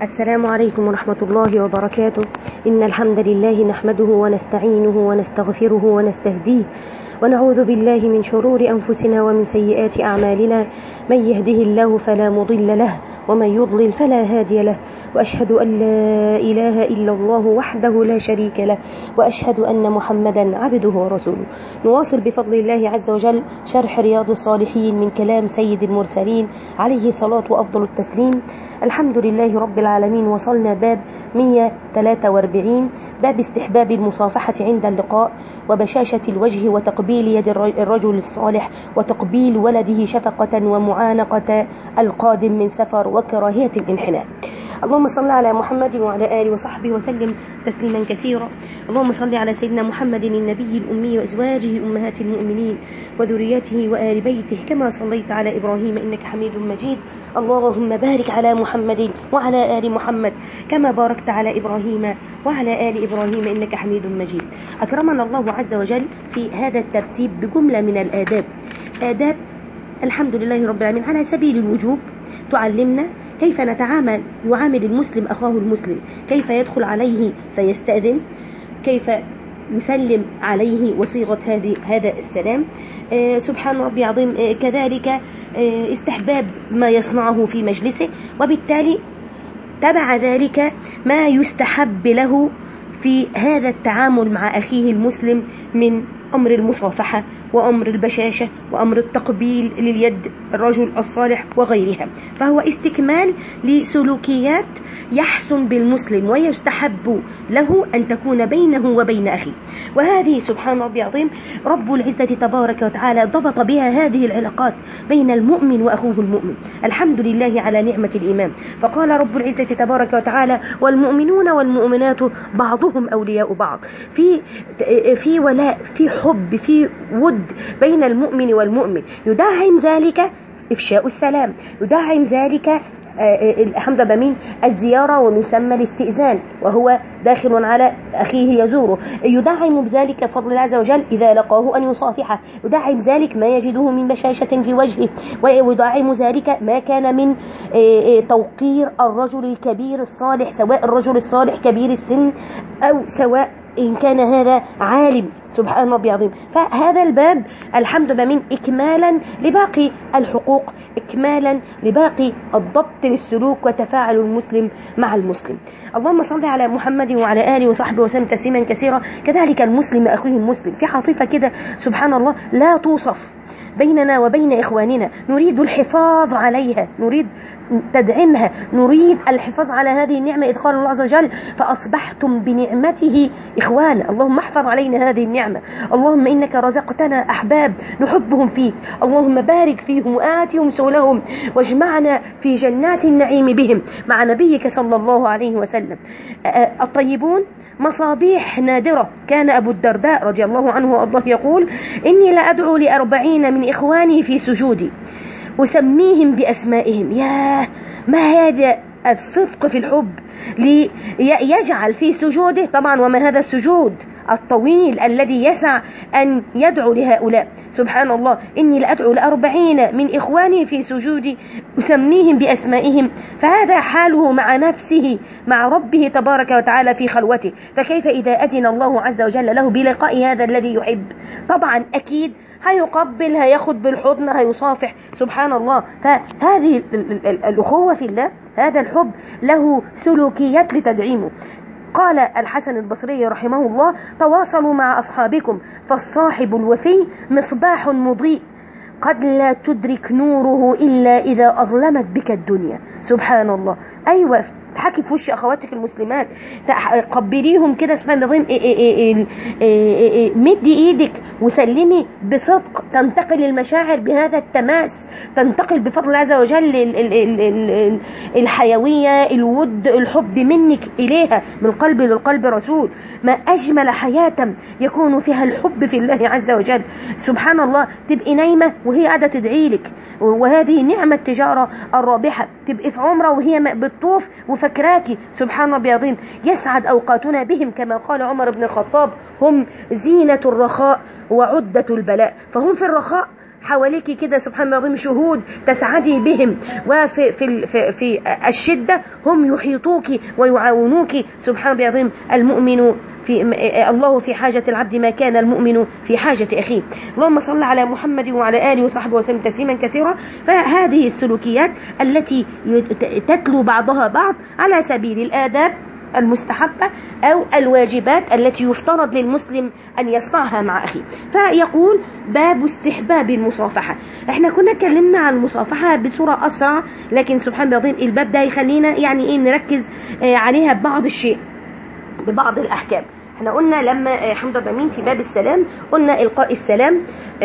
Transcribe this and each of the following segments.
السلام عليكم ورحمة الله وبركاته إن الحمد لله نحمده ونستعينه ونستغفره ونستهديه ونعوذ بالله من شرور أنفسنا ومن سيئات أعمالنا من يهده الله فلا مضل له ومن يضلل فلا هادي له وأشهد أن لا إله إلا الله وحده لا شريك له وأشهد أن محمدا عبده ورسوله نواصل بفضل الله عز وجل شرح رياض الصالحين من كلام سيد المرسلين عليه الصلاة وأفضل التسليم الحمد لله رب العالمين وصلنا باب 143 باب استحباب المصافحة عند اللقاء وبشاشة الوجه وتقبيل يد الرجل الصالح وتقبيل ولده شفقة ومعانقة القادم من سفر وكراهية الانحناء اللهم صل على محمد وعلى آله وصحبه وسلم تسليما كثيرا اللهم صل على سيدنا محمد النبي الأمي وأزواجه أمهات المؤمنين وذريته وآل بيته كما صليت على إبراهيم إنك حميد مجيد اللهم بارك على محمد وعلى آل محمد كما باركت على إبراهيم وعلى آل إبراهيم إنك حميد مجيد أكرمنا الله عز وجل في هذا الترتيب بجملة من الآداب آداب الحمد لله رب العالمين على سبيل الوجوب تعلمنا كيف نتعامل يعامل المسلم أخاه المسلم كيف يدخل عليه فيستأذن كيف يسلم عليه وصيغة هذه هذا السلام آه سبحان ربي عظيم آه كذلك آه استحباب ما يصنعه في مجلسه وبالتالي تبع ذلك ما يستحب له في هذا التعامل مع أخيه المسلم من أمر المصافحة وأمر البشاشة وأمر التقبيل لليد الرجل الصالح وغيرها فهو استكمال لسلوكيات يحسن بالمسلم ويستحب له أن تكون بينه وبين أخيه وهذه سبحان ربي عظيم رب العزة تبارك وتعالى ضبط بها هذه العلاقات بين المؤمن وأخوه المؤمن الحمد لله على نعمة الإيمان فقال رب العزة تبارك وتعالى والمؤمنون والمؤمنات بعضهم أولياء بعض في في ولاء في حب في ود بين المؤمن والمؤمن يدعم ذلك إفشاء السلام يدعم ذلك الحمد لله مين الزيارة ومن ثم الاستئذان وهو داخل على أخيه يزوره يدعم بذلك فضل الله عز وجل إذا لقاه أن يصافحه يدعم ذلك ما يجده من بشاشة في وجهه ويدعم ذلك ما كان من توقير الرجل الكبير الصالح سواء الرجل الصالح كبير السن أو سواء إن كان هذا عالم سبحان ربي عظيم فهذا الباب الحمد لله من إكمالا لباقي الحقوق إكمالا لباقي الضبط للسلوك وتفاعل المسلم مع المسلم اللهم صل على محمد وعلى آله وصحبه وسلم تسليما كثيرا كذلك المسلم أخيه المسلم في عاطفة كده سبحان الله لا توصف بيننا وبين إخواننا نريد الحفاظ عليها نريد تدعمها نريد الحفاظ على هذه النعمة إذ قال الله عز وجل فأصبحتم بنعمته إخوانا اللهم احفظ علينا هذه النعمة اللهم إنك رزقتنا أحباب نحبهم فيك اللهم بارك فيهم وآتهم سولهم واجمعنا في جنات النعيم بهم مع نبيك صلى الله عليه وسلم الطيبون مصابيح نادرة كان أبو الدرداء رضي الله عنه وأرضاه يقول إني لأدعو لأربعين من إخواني في سجودي أسميهم بأسمائهم يا ما هذا الصدق في الحب ليجعل في سجوده طبعا وما هذا السجود الطويل الذي يسع أن يدعو لهؤلاء سبحان الله إني لأدعو لأربعين من إخواني في سجودي أسميهم بأسمائهم فهذا حاله مع نفسه مع ربه تبارك وتعالى في خلوته فكيف إذا أذن الله عز وجل له بلقاء هذا الذي يحب طبعا أكيد هيقبل هياخد بالحضن هيصافح سبحان الله فهذه الأخوة في الله هذا الحب له سلوكيات لتدعيمه قال الحسن البصري رحمه الله تواصلوا مع أصحابكم فالصاحب الوفي مصباح مضيء قد لا تدرك نوره إلا إذا أظلمت بك الدنيا سبحان الله أيوة تحكي في وش أخواتك المسلمات قبليهم كده سبحان العظيم مدي إيدك وسلمي بصدق تنتقل المشاعر بهذا التماس تنتقل بفضل الله عز وجل الحيوية الود الحب منك إليها من قلب للقلب رسول ما أجمل حياة يكون فيها الحب في الله عز وجل سبحان الله تبقي نايمة وهي قاعدة تدعي لك وهذه نعمة التجارة الرابحة تبقي في عمرة وهي بتطوف وفكراكي سبحان ربي عظيم يسعد أوقاتنا بهم كما قال عمر بن الخطاب هم زينة الرخاء وعدة البلاء فهم في الرخاء حواليك كده سبحان الله العظيم شهود تسعدي بهم وفي في في, في الشدة هم يحيطوك ويعاونوك سبحان الله العظيم المؤمن في الله في حاجة العبد ما كان المؤمن في حاجة أخيه اللهم صل على محمد وعلى آله وصحبه وسلم تسليما كثيرا فهذه السلوكيات التي تتلو بعضها بعض على سبيل الآداب المستحبة أو الواجبات التي يفترض للمسلم أن يصنعها مع أخيه فيقول باب استحباب المصافحة احنا كنا اتكلمنا عن المصافحة بصورة أسرع لكن سبحان الله العظيم الباب ده يخلينا يعني ايه نركز عليها ببعض الشيء ببعض الأحكام احنا قلنا لما حمد الرمين في باب السلام قلنا إلقاء السلام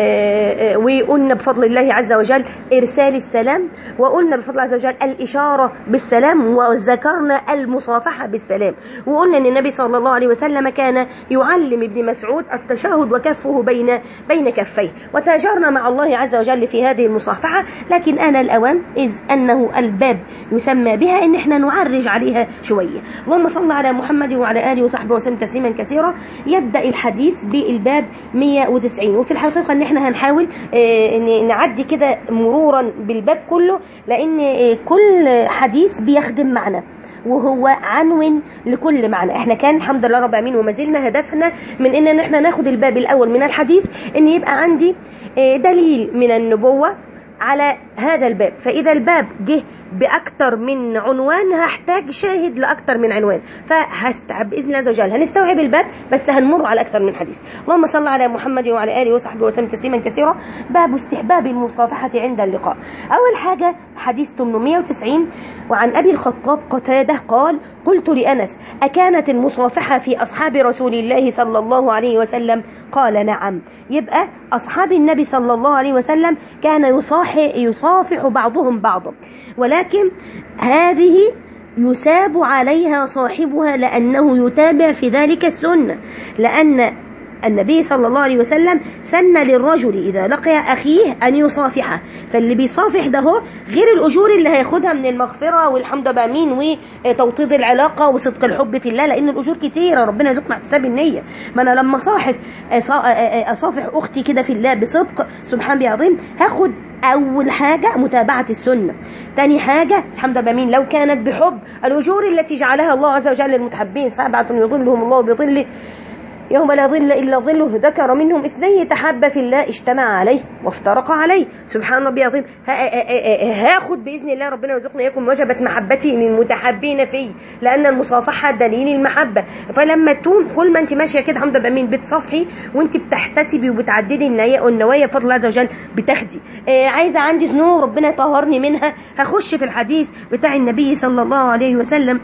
وقلنا بفضل الله عز وجل إرسال السلام وقلنا بفضل الله عز وجل الإشارة بالسلام وذكرنا المصافحة بالسلام وقلنا أن النبي صلى الله عليه وسلم كان يعلم ابن مسعود التشهد وكفه بين بين كفيه وتاجرنا مع الله عز وجل في هذه المصافحة لكن أنا الأوان إذ أنه الباب يسمى بها إن إحنا نعرج عليها شوية اللهم صل على محمد وعلى آله وصحبه وسلم تسليما كثيرا يبدأ الحديث بالباب 190 وفي الحقيقة ان احنا هنحاول اه نعدي كده مرورا بالباب كله لان اه كل حديث بيخدم معنى وهو عنون لكل معنى احنا كان الحمد لله رب العالمين وما زلنا هدفنا من ان احنا ناخد الباب الاول من الحديث ان يبقى عندي اه دليل من النبوة على هذا الباب فإذا الباب جه بأكتر من عنوان هحتاج شاهد لأكتر من عنوان فهستعب بإذن الله عز وجل هنستوعب الباب بس هنمر على أكثر من حديث اللهم صل على محمد وعلى آله وصحبه وسلم تسليما كثيرا باب استحباب المصافحة عند اللقاء أول حاجة حديث 890 وعن أبي الخطاب قتادة قال قلت لأنس أكانت المصافحة في أصحاب رسول الله صلى الله عليه وسلم قال نعم يبقى أصحاب النبي صلى الله عليه وسلم كان يصافح, يصافح بعضهم بعضا ولكن هذه يساب عليها صاحبها لأنه يتابع في ذلك السنة لأن النبي صلى الله عليه وسلم سن للرجل إذا لقي أخيه أن يصافحه فاللي بيصافح ده هو غير الأجور اللي هياخدها من المغفرة والحمد بأمين وتوطيد العلاقة وصدق الحب في الله لأن الأجور كتيرة ربنا يرزقنا احتساب النية ما أنا لما صاحف أصافح أختي كده في الله بصدق سبحان الله عظيم هاخد أول حاجة متابعة السنة تاني حاجة الحمد لله مين لو كانت بحب الأجور التي جعلها الله عز وجل للمتحبين سبعة يظلهم الله بظله يوم لا ظل إلا ظله ذكر منهم اثنين يتحب في الله اجتمع عليه وافترق عليه سبحان ربي العظيم هاخد بإذن الله ربنا يرزقنا إياكم وجبت محبتي للمتحبين فيه لأن المصافحة دليل المحبة فلما تكون كل ما أنت ماشية كده الحمد لله مين بتصافحي وأنت بتحتسبي وبتعددي النوايا والنوايا بفضل الله عز وجل بتاخدي عايزة عندي ذنوب ربنا يطهرني منها هخش في الحديث بتاع النبي صلى الله عليه وسلم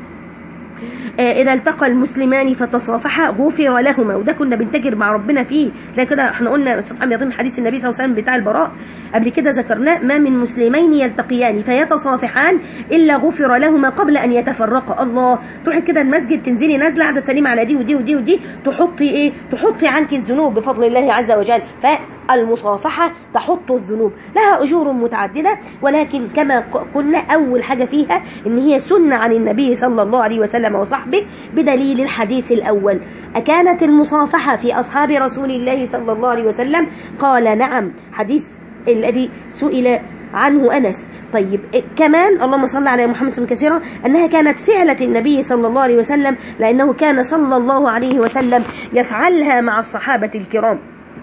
إذا التقى المسلمان فتصافحا غفر لهما وده كنا بنتجر مع ربنا فيه لا كده احنا قلنا سبحان يضم حديث النبي صلى الله عليه وسلم بتاع البراء قبل كده ذكرناه ما من مسلمين يلتقيان فيتصافحان إلا غفر لهما قبل أن يتفرقا الله تروحي كده المسجد تنزلي نازلة قاعدة تسلمي على دي ودي ودي ودي تحطي ايه تحطي عنك الذنوب بفضل الله عز وجل ف المصافحة تحط الذنوب لها أجور متعددة ولكن كما قلنا أول حاجة فيها إن هي سنة عن النبي صلى الله عليه وسلم وصحبه بدليل الحديث الأول أكانت المصافحة في أصحاب رسول الله صلى الله عليه وسلم قال نعم حديث الذي سئل عنه أنس طيب كمان اللهم صل على محمد صلى كثيرا أنها كانت فعلة النبي صلى الله عليه وسلم لأنه كان صلى الله عليه وسلم يفعلها مع الصحابة الكرام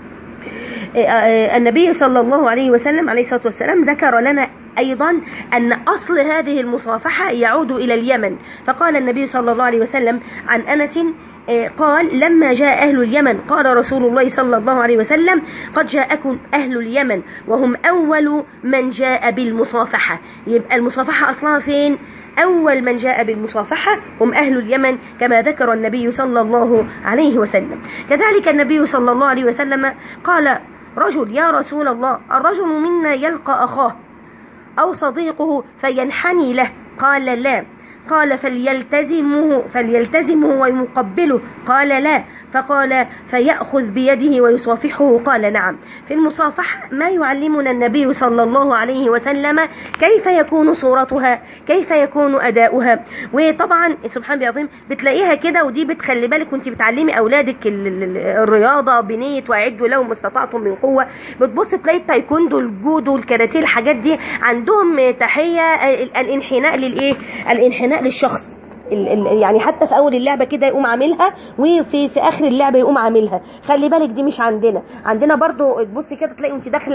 النبي صلى الله عليه وسلم عليه الصلاة والسلام ذكر لنا أيضا أن أصل هذه المصافحة يعود إلى اليمن فقال النبي صلى الله عليه وسلم عن أنس قال لما جاء أهل اليمن قال رسول الله صلى الله عليه وسلم قد جاءكم أهل اليمن وهم أول من جاء بالمصافحة يبقى المصافحة أصلها فين؟ أول من جاء بالمصافحة هم أهل اليمن كما ذكر النبي صلى الله عليه وسلم كذلك النبي صلى الله عليه وسلم قال رجل يا رسول الله الرجل منا يلقى أخاه أو صديقه فينحني له قال لا قال فليلتزمه فليلتزمه ويقبله قال لا فقال فيأخذ بيده ويصافحه قال نعم في المصافحة ما يعلمنا النبي صلى الله عليه وسلم كيف يكون صورتها كيف يكون أداؤها وطبعا سبحان الله العظيم بتلاقيها كده ودي بتخلي بالك وانت بتعلمي أولادك ال- ال- الرياضة بنية وأعدوا لهم ما استطعتم من قوة بتبص تلاقي التايكوندو الجودو الكاراتيه الحاجات دي عندهم تحية ال- الانحناء للإيه الانحناء للشخص ال- ال- يعني حتى في اول اللعبه كده يقوم عاملها وفي في اخر اللعبه يقوم عاملها خلي بالك دي مش عندنا عندنا برضو تبصي كده تلاقي وانت داخله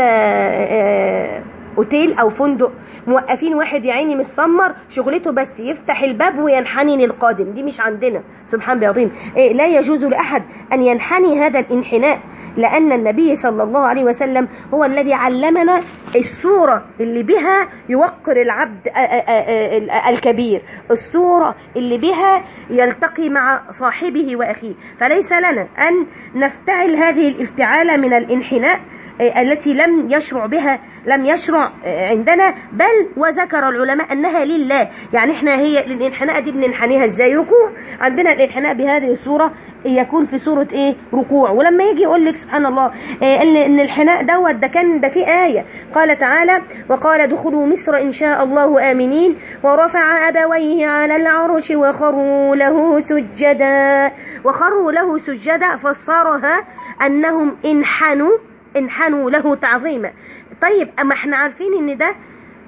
آه، اوتيل او فندق موقفين واحد يا عيني مسمر شغلته بس يفتح الباب وينحني للقادم دي مش عندنا سبحان الله العظيم إيه لا يجوز لاحد ان ينحني هذا الانحناء لان النبي صلى الله عليه وسلم هو الذي علمنا الصوره اللي بها يوقر العبد آه، آه، آه، آه، الكبير الصوره اللي بها يلتقي مع صاحبه واخيه فليس لنا ان نفتعل هذه الافتعال من الانحناء آه، التي لم يشرع بها لم يشرع آه، عندنا بل وذكر العلماء انها لله يعني احنا هي الانحناء دي بننحنيها ازاي ركوع عندنا الانحناء بهذه الصوره يكون في صوره ايه ركوع ولما يجي يقول لك سبحان الله آه، ان ان الحناء دوت ده كان ده في ايه قال تعالى وقال ادخلوا مصر ان شاء الله امنين ورفع ابويه على العرش وخروا له سجدا وخروا له سجدا فسرها انهم انحنوا انحنوا له تعظيما طيب اما احنا عارفين ان ده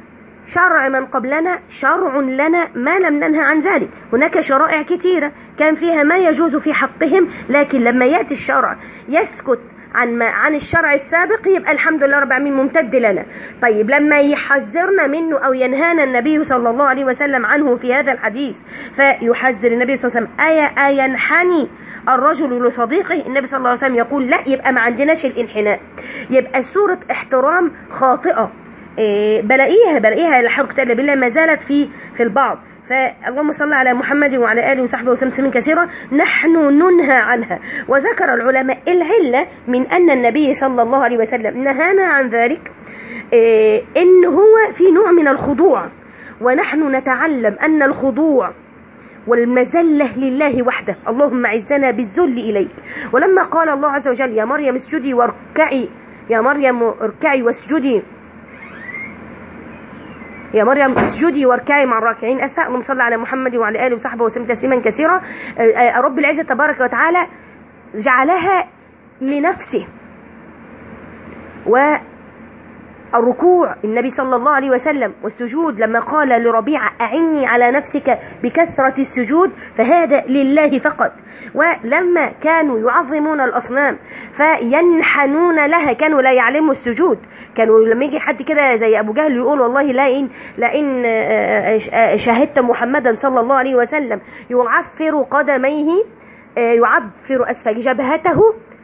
شرع من قبلنا شرع لنا ما لم ننهى عن ذلك هناك شرائع كثيرة كان فيها ما يجوز في حقهم لكن لما يأتي الشرع يسكت عن ما عن الشرع السابق يبقى الحمد لله رب العالمين ممتد لنا طيب لما يحذرنا منه او ينهانا النبي صلى الله عليه وسلم عنه في هذا الحديث فيحذر النبي صلى الله عليه وسلم أي أينحني الرجل لصديقه النبي صلى الله عليه وسلم يقول لا يبقى ما عندناش الانحناء يبقى صورة احترام خاطئة إيه، بلاقيها بلاقيها لا حول ولا بالله ما زالت في في البعض فاللهم صل على محمد وعلى اله وصحبه وسلم تسليما كثيرا نحن ننهى عنها وذكر العلماء العله من ان النبي صلى الله عليه وسلم نهانا عن ذلك إيه، ان هو في نوع من الخضوع ونحن نتعلم ان الخضوع والمذلة لله وحده اللهم عزنا بالذل إليك ولما قال الله عز وجل يا مريم اسجدي واركعي يا مريم اركعي واسجدي يا مريم اسجدي واركعي مع الراكعين اسفا اللهم صل على محمد وعلى اله وصحبه وسلم تسليما كثيرا آه، آه، رب العزه تبارك وتعالى جعلها لنفسه والركوع النبي صلى الله عليه وسلم والسجود لما قال لربيعة أعني على نفسك بكثرة السجود فهذا لله فقط ولما كانوا يعظمون الأصنام فينحنون لها كانوا لا يعلموا السجود كانوا لما يجي حد كده زي أبو جهل يقول والله لا إن لئن آه، آه، شاهدت محمدا صلى الله عليه وسلم يعفر قدميه آه، يعفر أسفل جبهته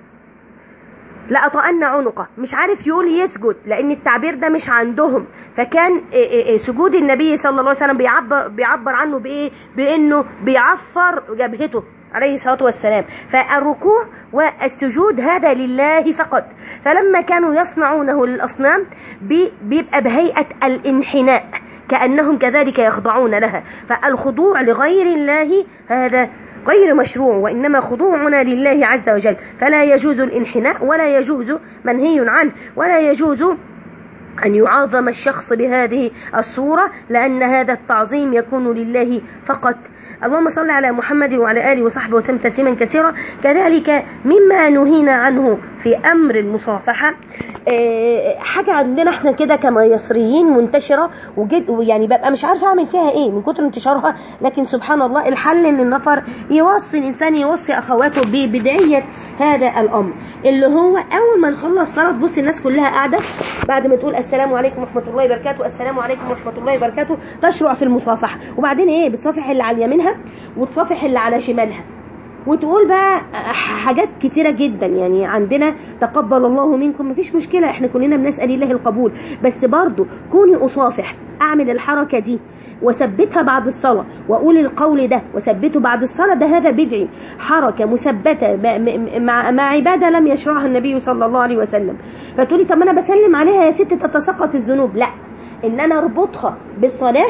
لأطأن عنقه مش عارف يقول يسجد لأن التعبير ده مش عندهم فكان إيه إيه إيه سجود النبي صلى الله عليه وسلم بيعبر بيعبر عنه بإيه بإنه بيعفر جبهته عليه الصلاة والسلام فالركوع والسجود هذا لله فقط فلما كانوا يصنعونه للأصنام بي- بيبقى بهيئة الانحناء كأنهم كذلك يخضعون لها فالخضوع لغير الله هذا غير مشروع وإنما خضوعنا لله عز وجل فلا يجوز الانحناء ولا يجوز منهي عنه ولا يجوز أن يعاظم الشخص بهذه الصورة لأن هذا التعظيم يكون لله فقط اللهم صل على محمد وعلى آله وصحبه وسلم تسليما كثيرا كذلك مما نهينا عنه في أمر المصافحة آه، حاجة عندنا احنا كده كميسريين منتشرة وجد يعني ببقى مش عارفة اعمل فيها ايه من كتر انتشارها لكن سبحان الله الحل ان النفر يوصي الانسان يوصي اخواته ببدعية هذا الامر اللي هو اول ما نخلص صلاة تبص الناس كلها قاعدة بعد ما تقول السلام عليكم ورحمة الله وبركاته السلام عليكم ورحمة الله وبركاته تشرع في المصافحة وبعدين ايه بتصافح اللي على يمينها وتصافح اللي على شمالها وتقول بقى حاجات كتيرة جدا يعني عندنا تقبل الله منكم مفيش مشكلة احنا كلنا بنسأل الله القبول بس برضو كوني أصافح أعمل الحركة دي وثبتها بعد الصلاة وأقول القول ده وثبته بعد الصلاة ده هذا بدعي حركة مثبتة ب- م- مع, مع عبادة لم يشرعها النبي صلى الله عليه وسلم فتقولي طب أنا بسلم عليها يا ست تتساقط الذنوب لا إن أنا أربطها بالصلاة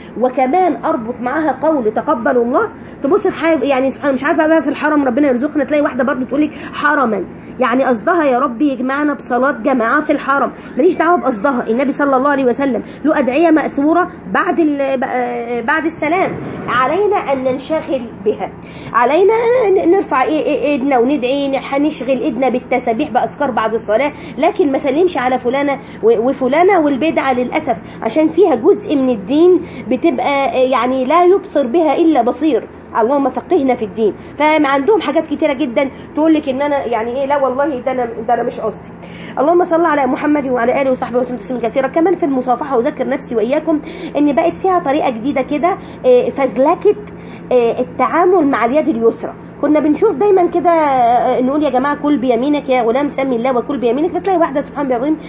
وكمان اربط معاها قول تقبل الله تبص في حاجه يعني سبحان مش عارفه بقى في الحرم ربنا يرزقنا تلاقي واحده برضه تقول لك حرما يعني قصدها يا رب يجمعنا بصلاه جماعه في الحرم ماليش دعوه بقصدها النبي صلى الله عليه وسلم له ادعيه ماثوره بعد بعد السلام علينا ان ننشغل بها علينا نرفع ايدنا وندعي هنشغل ايدنا بالتسابيح باذكار بعد الصلاه لكن ما سلمش على فلانه وفلانه والبدعه للاسف عشان فيها جزء من الدين بتبقى يعني لا يبصر بها الا بصير اللهم فقهنا في الدين فعندهم حاجات كتيره جدا تقول لك ان انا يعني ايه لا والله ده انا ده انا مش قصدي اللهم صل على محمد وعلى اله وصحبه وسلم تسليما كثيرا كمان في المصافحه اذكر نفسي واياكم ان بقت فيها طريقه جديده كده فزلكه التعامل مع اليد اليسرى كنا بنشوف دايما كده نقول يا جماعه كل بيمينك يا غلام سمي الله وكل بيمينك فتلاقي واحده سبحان الله العظيم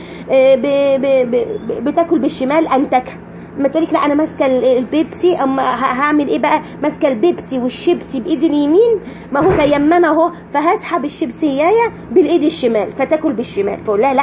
بتاكل بالشمال انتكها ما تقولك لا انا ماسكه البيبسي اما هعمل ايه بقى ماسكه البيبسي والشيبسي بايد اليمين ما هو تيمن اهو فهسحب الشيبسيايه بالايد الشمال فتاكل بالشمال فاقول لها لا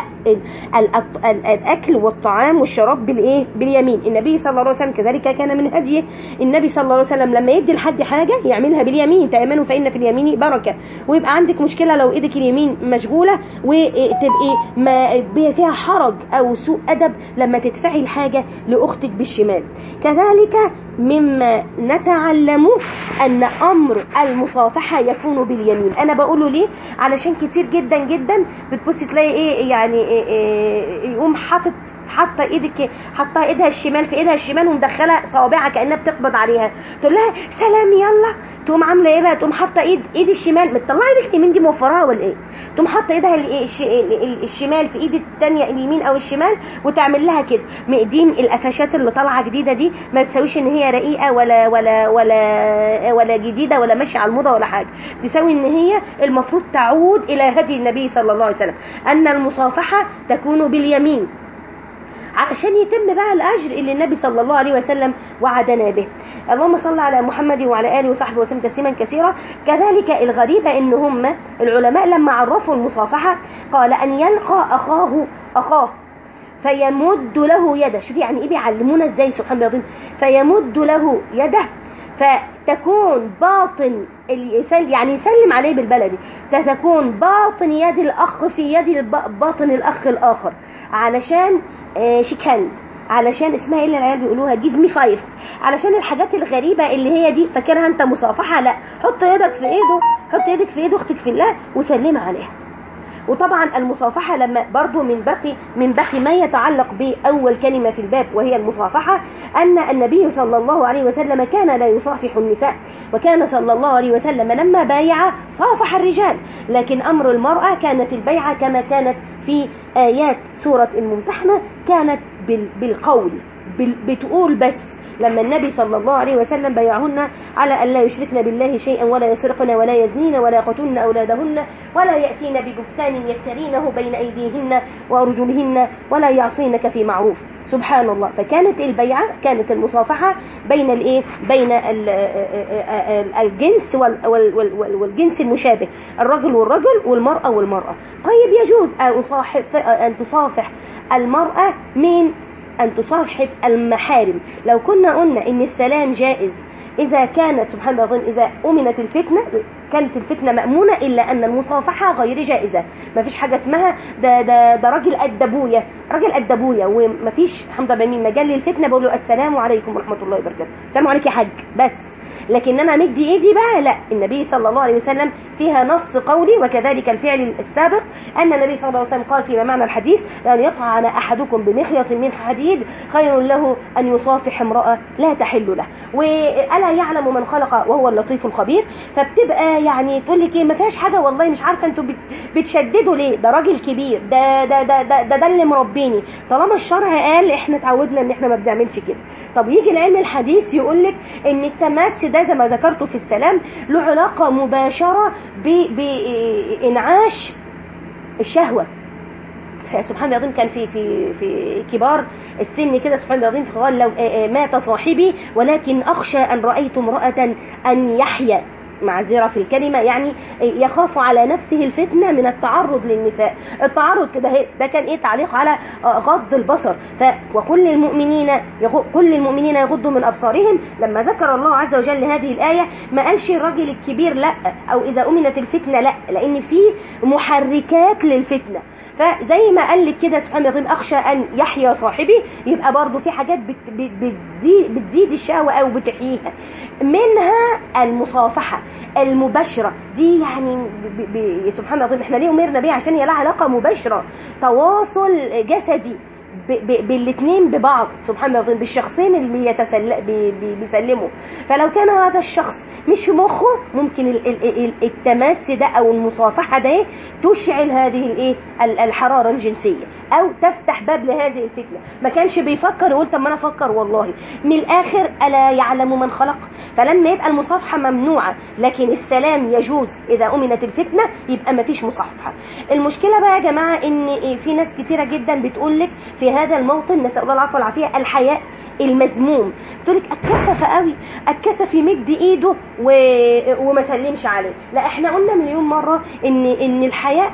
الاكل والطعام والشراب بالايه باليمين النبي صلى الله عليه وسلم كذلك كان من هديه النبي صلى الله عليه وسلم لما يدي لحد حاجه يعملها باليمين تيمنوا فان في اليمين بركه ويبقى عندك مشكله لو ايدك اليمين مشغوله وتبقي ما فيها حرج او سوء ادب لما تدفعي الحاجه لاختك بالشمال كذلك مما نتعلم أن أمر المصافحة يكون باليمين أنا بقوله ليه علشان كتير جدا جدا بتبصي تلاقي إيه يعني إيه إيه يقوم حاطط حاطه ايدك حاطه ايدها الشمال في ايدها الشمال ومدخله صوابعها كانها بتقبض عليها تقول لها سلام يلا تقوم عامله ايه بقى تقوم حاطه ايد ايد الشمال مطلعه ايدك اليمين دي موفراها ولا ايه تقوم حاطه ايدها الشمال في ايد الثانيه اليمين او الشمال وتعمل لها كده دي القفشات اللي طالعه جديده دي ما تساويش ان هي رقيقه ولا ولا ولا ولا جديده ولا ماشيه على الموضه ولا حاجه تساوي ان هي المفروض تعود الى هدي النبي صلى الله عليه وسلم ان المصافحه تكون باليمين عشان يتم بقى الاجر اللي النبي صلى الله عليه وسلم وعدنا به اللهم صل على محمد وعلى اله وصحبه وسلم تسليما كثيرا كذلك الغريبه ان هم العلماء لما عرفوا المصافحه قال ان يلقى اخاه اخاه فيمد له يده شوف يعني ايه بيعلمونا ازاي سبحان الله العظيم فيمد له يده فتكون باطن يسل يعني يسلم عليه بالبلدي تكون باطن يد الاخ في يد باطن الاخ الاخر علشان شيك هاند علشان اسمها ايه اللي العيال بيقولوها جيف مي فايف علشان الحاجات الغريبه اللي هي دي فاكرها انت مصافحه لا حط يدك في ايده حط يدك في ايد اختك في الله وسلم عليها وطبعا المصافحه لما برضو من بقي من بقي ما يتعلق باول كلمه في الباب وهي المصافحه ان النبي صلى الله عليه وسلم كان لا يصافح النساء وكان صلى الله عليه وسلم لما بايع صافح الرجال لكن امر المراه كانت البيعه كما كانت في ايات سوره الممتحنه كانت بالقول بتقول بس لما النبي صلى الله عليه وسلم بيعهن على أن لا يشركن بالله شيئا ولا يسرقن ولا يزنين ولا يقتلن أولادهن ولا يأتين ببهتان يفترينه بين أيديهن وأرجلهن ولا يعصينك في معروف سبحان الله فكانت البيعة كانت المصافحة بين الايه بين الجنس والجنس المشابه الرجل والرجل والمرأة والمرأة طيب يجوز أن تصافح أن تصافح المرأة من أن تصافح المحارم لو كنا قلنا إن السلام جائز إذا كانت سبحان الله العظيم إذا أمنت الفتنة كانت الفتنة مأمونة إلا أن المصافحة غير جائزة ما فيش حاجة اسمها ده ده ده راجل قد أبويا راجل قد أبويا وما فيش الحمد لله من مجال للفتنة بقول له السلام عليكم ورحمة الله وبركاته السلام عليك يا حاج بس لكن انا مدي ايدي بقى لا النبي صلى الله عليه وسلم فيها نص قولي وكذلك الفعل السابق ان النبي صلى الله عليه وسلم قال فيما معنى الحديث لان يطعن احدكم بمخيط من حديد خير له ان يصافح امراه لا تحل له والا يعلم من خلق وهو اللطيف الخبير فبتبقى يعني تقول لك ايه ما فيهاش حاجه والله مش عارفه انتوا بتشددوا ليه ده راجل كبير ده ده ده ده, ده, ده اللي مربيني طالما الشرع قال احنا اتعودنا ان احنا ما بنعملش كده طب يجي العلم الحديث يقول لك ان التماس ده زي ما ذكرته في السلام له علاقه مباشره بانعاش الشهوه فسبحان الله العظيم كان في في في كبار السن كده سبحان الله العظيم قال لو مات صاحبي ولكن اخشى ان رايت امراه ان يحيا معذرة في الكلمة يعني يخاف على نفسه الفتنة من التعرض للنساء التعرض كده هي- ده كان ايه تعليق على آه، غض البصر ف وكل المؤمنين يغ- كل المؤمنين يغضوا من ابصارهم لما ذكر الله عز وجل هذه الآية ما قالش الراجل الكبير لا او اذا امنت الفتنة لا لان في محركات للفتنة فزي ما قال لك كده سبحان الله اخشى ان يحيا صاحبي يبقى برضو في حاجات بت بت بتزيد, بتزيد الشهوه او بتحييها منها المصافحه المباشره دي يعني ب ب سبحان الله احنا ليه امرنا بيها عشان هي لها علاقه مباشره تواصل جسدي بالاثنين ببعض سبحان الله العظيم بالشخصين اللي يتسل... بي... بي... بيسلموا فلو كان هذا الشخص مش في مخه ممكن ال... ال... ال... التماس ده او المصافحه ده تشعل هذه الايه ال- الحراره الجنسيه او تفتح باب لهذه الفتنه ما كانش بيفكر يقول طب ما انا افكر والله من الاخر الا يعلم من خلق فلما يبقى المصافحه ممنوعه لكن السلام يجوز اذا امنت الفتنه يبقى ما فيش مصافحه المشكله بقى يا جماعه ان في ناس كتيره جدا بتقول لك في هذا الموطن نسال الله العفو والعافيه الحياء المذموم تقول لك اتكسف قوي اتكسف يمد ايده و... وما سلمش عليه لا احنا قلنا مليون مره ان ان الحياء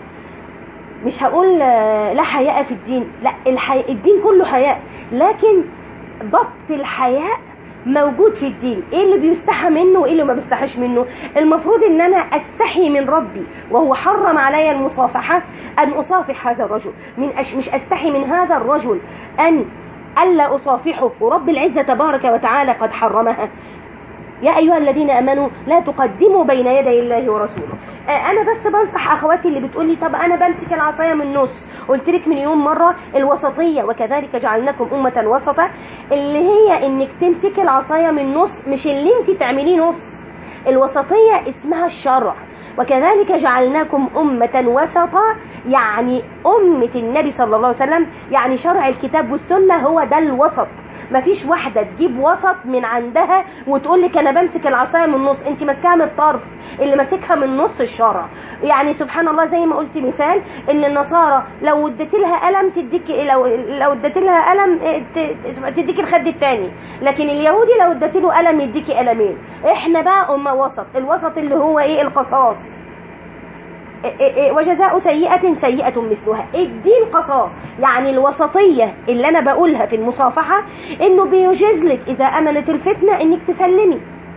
مش هقول آه، لا حياء في الدين لا الحي... الدين كله حياء لكن ضبط الحياء موجود في الدين ايه اللي بيستحى منه وايه اللي ما بيستحيش منه المفروض ان انا استحي من ربي وهو حرم علي المصافحه ان اصافح هذا الرجل من أش... مش استحي من هذا الرجل ان الا اصافحه ورب العزه تبارك وتعالى قد حرمها يا أيها الذين أمنوا لا تقدموا بين يدي الله ورسوله آه، أنا بس بنصح أخواتي اللي بتقولي طب أنا بمسك العصاية من النص قلت لك مليون مرة الوسطية وكذلك جعلناكم أمة وسطة اللي هي إنك تمسك العصاية من النص مش اللي أنت تعمليه نص الوسطية اسمها الشرع وكذلك جعلناكم أمة وسطا يعني أمة النبي صلى الله عليه وسلم يعني شرع الكتاب والسنة هو ده الوسط مفيش واحدة تجيب وسط من عندها وتقول لك أنا بمسك العصاية من النص أنت ماسكاها من الطرف اللي ماسكها من نص الشرع يعني سبحان الله زي ما قلت مثال ان النصارى لو اديت لها قلم تديك لو لو اديت لها قلم اه، ت- تديك الخد الثاني لكن اليهودي لو اديت له قلم يديكي قلمين احنا بقى امه وسط الوسط اللي هو ايه القصاص إيه إيه إيه وجزاء سيئة سيئة مثلها الدين قصاص يعني الوسطية اللي أنا بقولها في المصافحة إنه بيجيز لك إذا أمنت الفتنة إنك تسلمي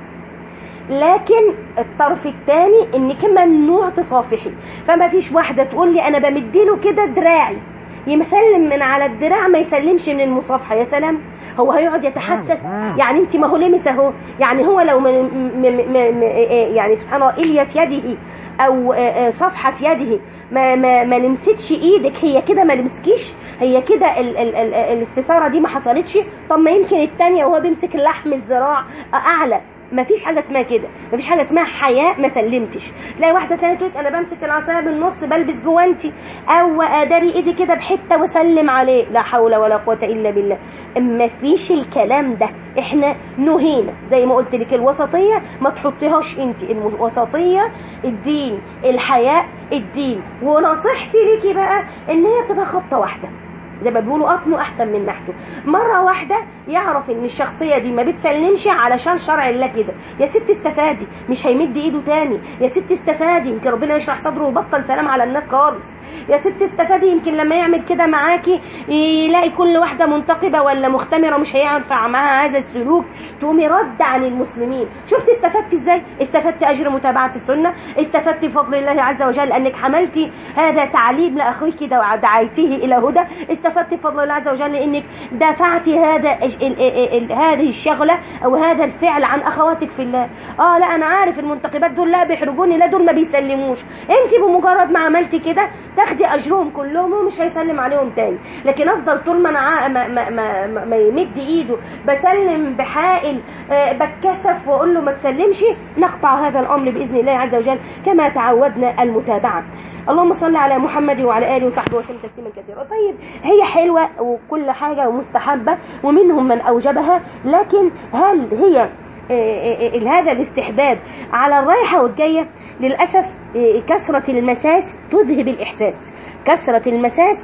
لكن الطرف الثاني إنك ممنوع تصافحي فما فيش واحدة تقول لي أنا بمديله كده دراعي يسلم من على الدراع ما يسلمش من المصافحة يا سلام هو هيقعد يتحسس يعني انت ما هو لمس اهو يعني هو لو من م م م يعني سبحان الله إلية يده او آه، آه، صفحة يده ما ما ما لمستش ايدك هي كده ما لمسكيش هي كده ال ال ال الاستثارة دي ما حصلتش طب ما يمكن التانية وهو بيمسك لحم الذراع اعلى ما فيش حاجه اسمها كده ما فيش حاجه اسمها حياء ما سلمتش تلاقي واحده ثانيه تقول انا بمسك العصايه بالنص بلبس جوانتي او اداري ايدي كده بحته واسلم عليه لا حول ولا قوه الا بالله ما فيش الكلام ده احنا نهينا زي ما قلت لك الوسطيه ما تحطيهاش انت الوسطيه الدين الحياء الدين ونصيحتي ليكي بقى ان هي تبقى خطه واحده زي ما بيقولوا قطنه احسن من نحته مره واحده يعرف ان الشخصيه دي ما بتسلمش علشان شرع الله كده يا ست استفادي مش هيمد ايده تاني يا ست استفادي يمكن ربنا يشرح صدره ويبطل سلام على الناس خالص يا ست استفادي يمكن لما يعمل كده معاكي يلاقي كل واحده منتقبه ولا مختمره مش هينفع معاها هذا السلوك تقومي رد عن المسلمين شفت استفدت ازاي استفدت اجر متابعه السنه استفدت بفضل الله عز وجل انك حملتي هذا تعليم لاخيك ودعيته الى هدى استفدت بفضل الله عز وجل انك دافعتي هذا ال- ال- ال- هذه الشغله او هذا الفعل عن اخواتك في الله اه لا انا عارف المنتقبات دول لا بيحرجوني لا دول ما بيسلموش انت بمجرد ما عملتي كده تاخدي اجرهم كلهم ومش هيسلم عليهم تاني لكن افضل طول ما انا عا- ما, ما, ما, ما, ما يمد ايده بسلم بحائل آه بتكسف واقول له ما تسلمش نقطع هذا الامر باذن الله عز وجل كما تعودنا المتابعه اللهم صل على محمد وعلى اله وصحبه وسلم تسليما كثيرا طيب هي حلوه وكل حاجه ومستحبه ومنهم من اوجبها لكن هل هي آه، آه، هذا الاستحباب على الرايحة والجاية للأسف آه، كثرة المساس تذهب الإحساس كثرة المساس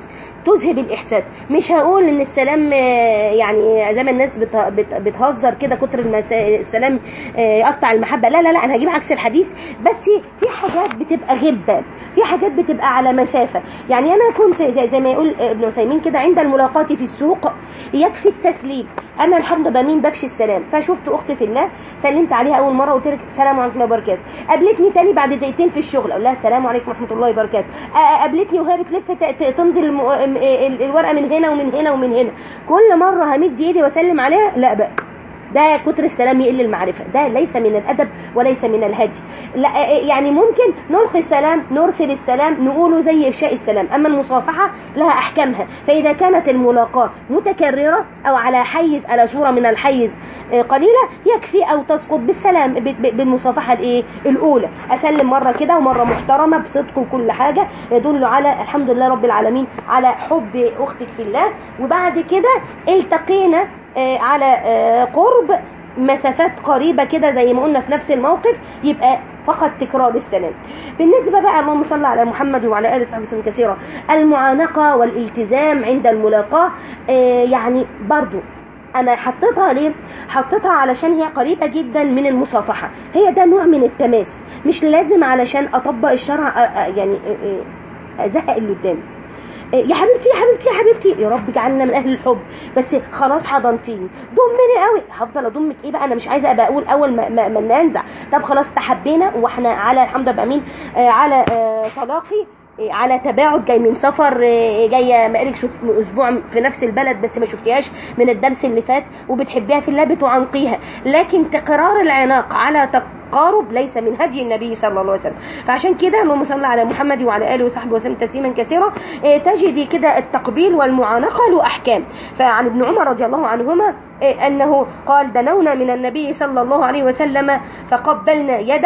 تذهب الاحساس مش هقول ان السلام آه، يعني زي ما الناس بت- بت- بتهزر كده كتر المس- السلام آه، يقطع المحبه لا لا لا انا هجيب عكس الحديث بس في حاجات بتبقى غبه في حاجات بتبقى على مسافه يعني انا كنت زي ما يقول ابن عثيمين كده عند الملاقاه في السوق يكفي التسليم انا الحمد لله بمين بكشي السلام فشفت اختي في الله سلمت عليها اول مره قلت لك السلام عليكم ورحمه الله وبركاته قابلتني تاني بعد دقيقتين في الشغل اقول لها السلام عليكم ورحمه الله وبركاته آه، قابلتني وهي بتلف ت- ت- تمضي الم- ال- ال- الورقه من هنا ومن هنا ومن هنا كل مره همد ايدي واسلم عليها لا بقى ده كتر السلام يقل المعرفة ده ليس من الأدب وليس من الهدي لا يعني ممكن نلقي السلام نرسل السلام نقوله زي إفشاء السلام أما المصافحة لها أحكامها فإذا كانت الملاقاة متكررة أو على حيز على صورة من الحيز آه، قليلة يكفي أو تسقط بالسلام ب- ب- بالمصافحة الإيه الأولى أسلم مرة كده ومرة محترمة بصدق وكل حاجة يدل على الحمد لله رب العالمين على حب أختك في الله وبعد كده التقينا آه، على آه، قرب مسافات قريبة كده زي ما قلنا في نفس الموقف يبقى فقط تكرار السلام بالنسبة بقى اللهم صل على محمد وعلى آله وصحبه وسلم كثيرا المعانقة والالتزام عند الملاقاة آه، يعني برضو انا حطيتها ليه حطيتها علشان هي قريبه جدا من المصافحه هي ده نوع من التماس مش لازم علشان اطبق الشرع أ- أ- يعني أ- أ- ازهق اللي قدامي يا حبيبتي يا حبيبتي يا حبيبتي يا رب اجعلنا من اهل الحب بس خلاص حضنتيني ضمني قوي هفضل اضمك ايه بقى انا مش عايزه ابقى اقول اول ما, ما, ما ننزع طب خلاص تحبينا واحنا على الحمد لله مين آه على آه تلاقي آه، على تباعد جاي من سفر آه، جايه بقالك شوف اسبوع في نفس البلد بس ما شفتيهاش من الدرس اللي فات وبتحبيها في الله بتعنقيها لكن تكرار العناق على تقارب ليس من هدي النبي صلى الله عليه وسلم فعشان كده اللهم صل على محمد وعلى اله وصحبه وسلم تسليما كثيرا آه، تجدي كده التقبيل والمعانقه له احكام فعن ابن عمر رضي الله عنهما آه، انه قال دنونا من النبي صلى الله عليه وسلم فقبلنا يده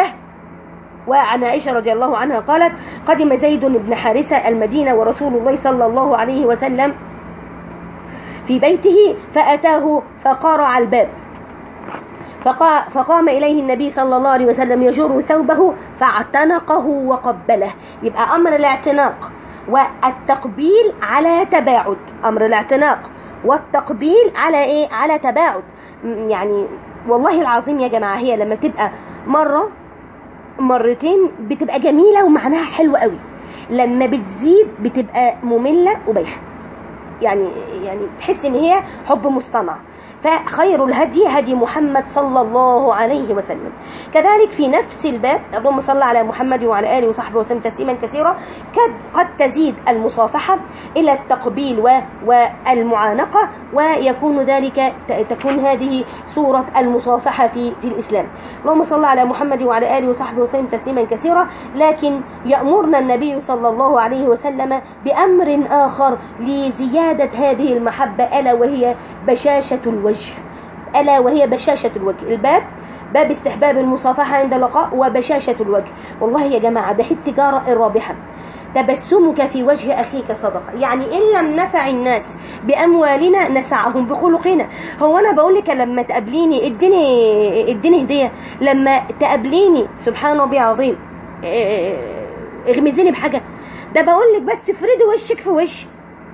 وعن عائشة رضي الله عنها قالت قدم زيد بن حارثة المدينة ورسول الله صلى الله عليه وسلم في بيته فأتاه فقارع الباب فقا- فقام إليه النبي صلى الله عليه وسلم يجر ثوبه فاعتنقه وقبله يبقى أمر الاعتناق والتقبيل على تباعد أمر الاعتناق والتقبيل على إيه على تباعد م- يعني والله العظيم يا جماعة هي لما تبقى مرة مرتين بتبقى جميلة ومعناها حلو قوي لما بتزيد بتبقى مملة وبايخة يعني يعني تحس ان هي حب مصطنع فخير الهدي هدي محمد صلى الله عليه وسلم كذلك في نفس الباب اللهم صل على محمد وعلى اله وصحبه وسلم تسليما كثيرا قد قد تزيد المصافحه الى التقبيل و والمعانقه ويكون ذلك ت- تكون هذه صوره المصافحه في في الاسلام اللهم صل على محمد وعلى اله وصحبه وسلم تسليما كثيرا لكن يامرنا النبي صلى الله عليه وسلم بامر اخر لزياده هذه المحبه الا وهي بشاشه الوجه الا وهي بشاشه الوجه الباب باب استحباب المصافحه عند اللقاء وبشاشه الوجه والله يا جماعه ده هي التجاره الرابحه تبسمك في وجه أخيك صدقة يعني إن لم نسع الناس بأموالنا نسعهم بخلقنا هو أنا بقول لك لما تقابليني اديني اديني هدية لما تقابليني سبحان ربي عظيم اه، اغمزيني بحاجة ده بقول لك بس افردي وشك في وشي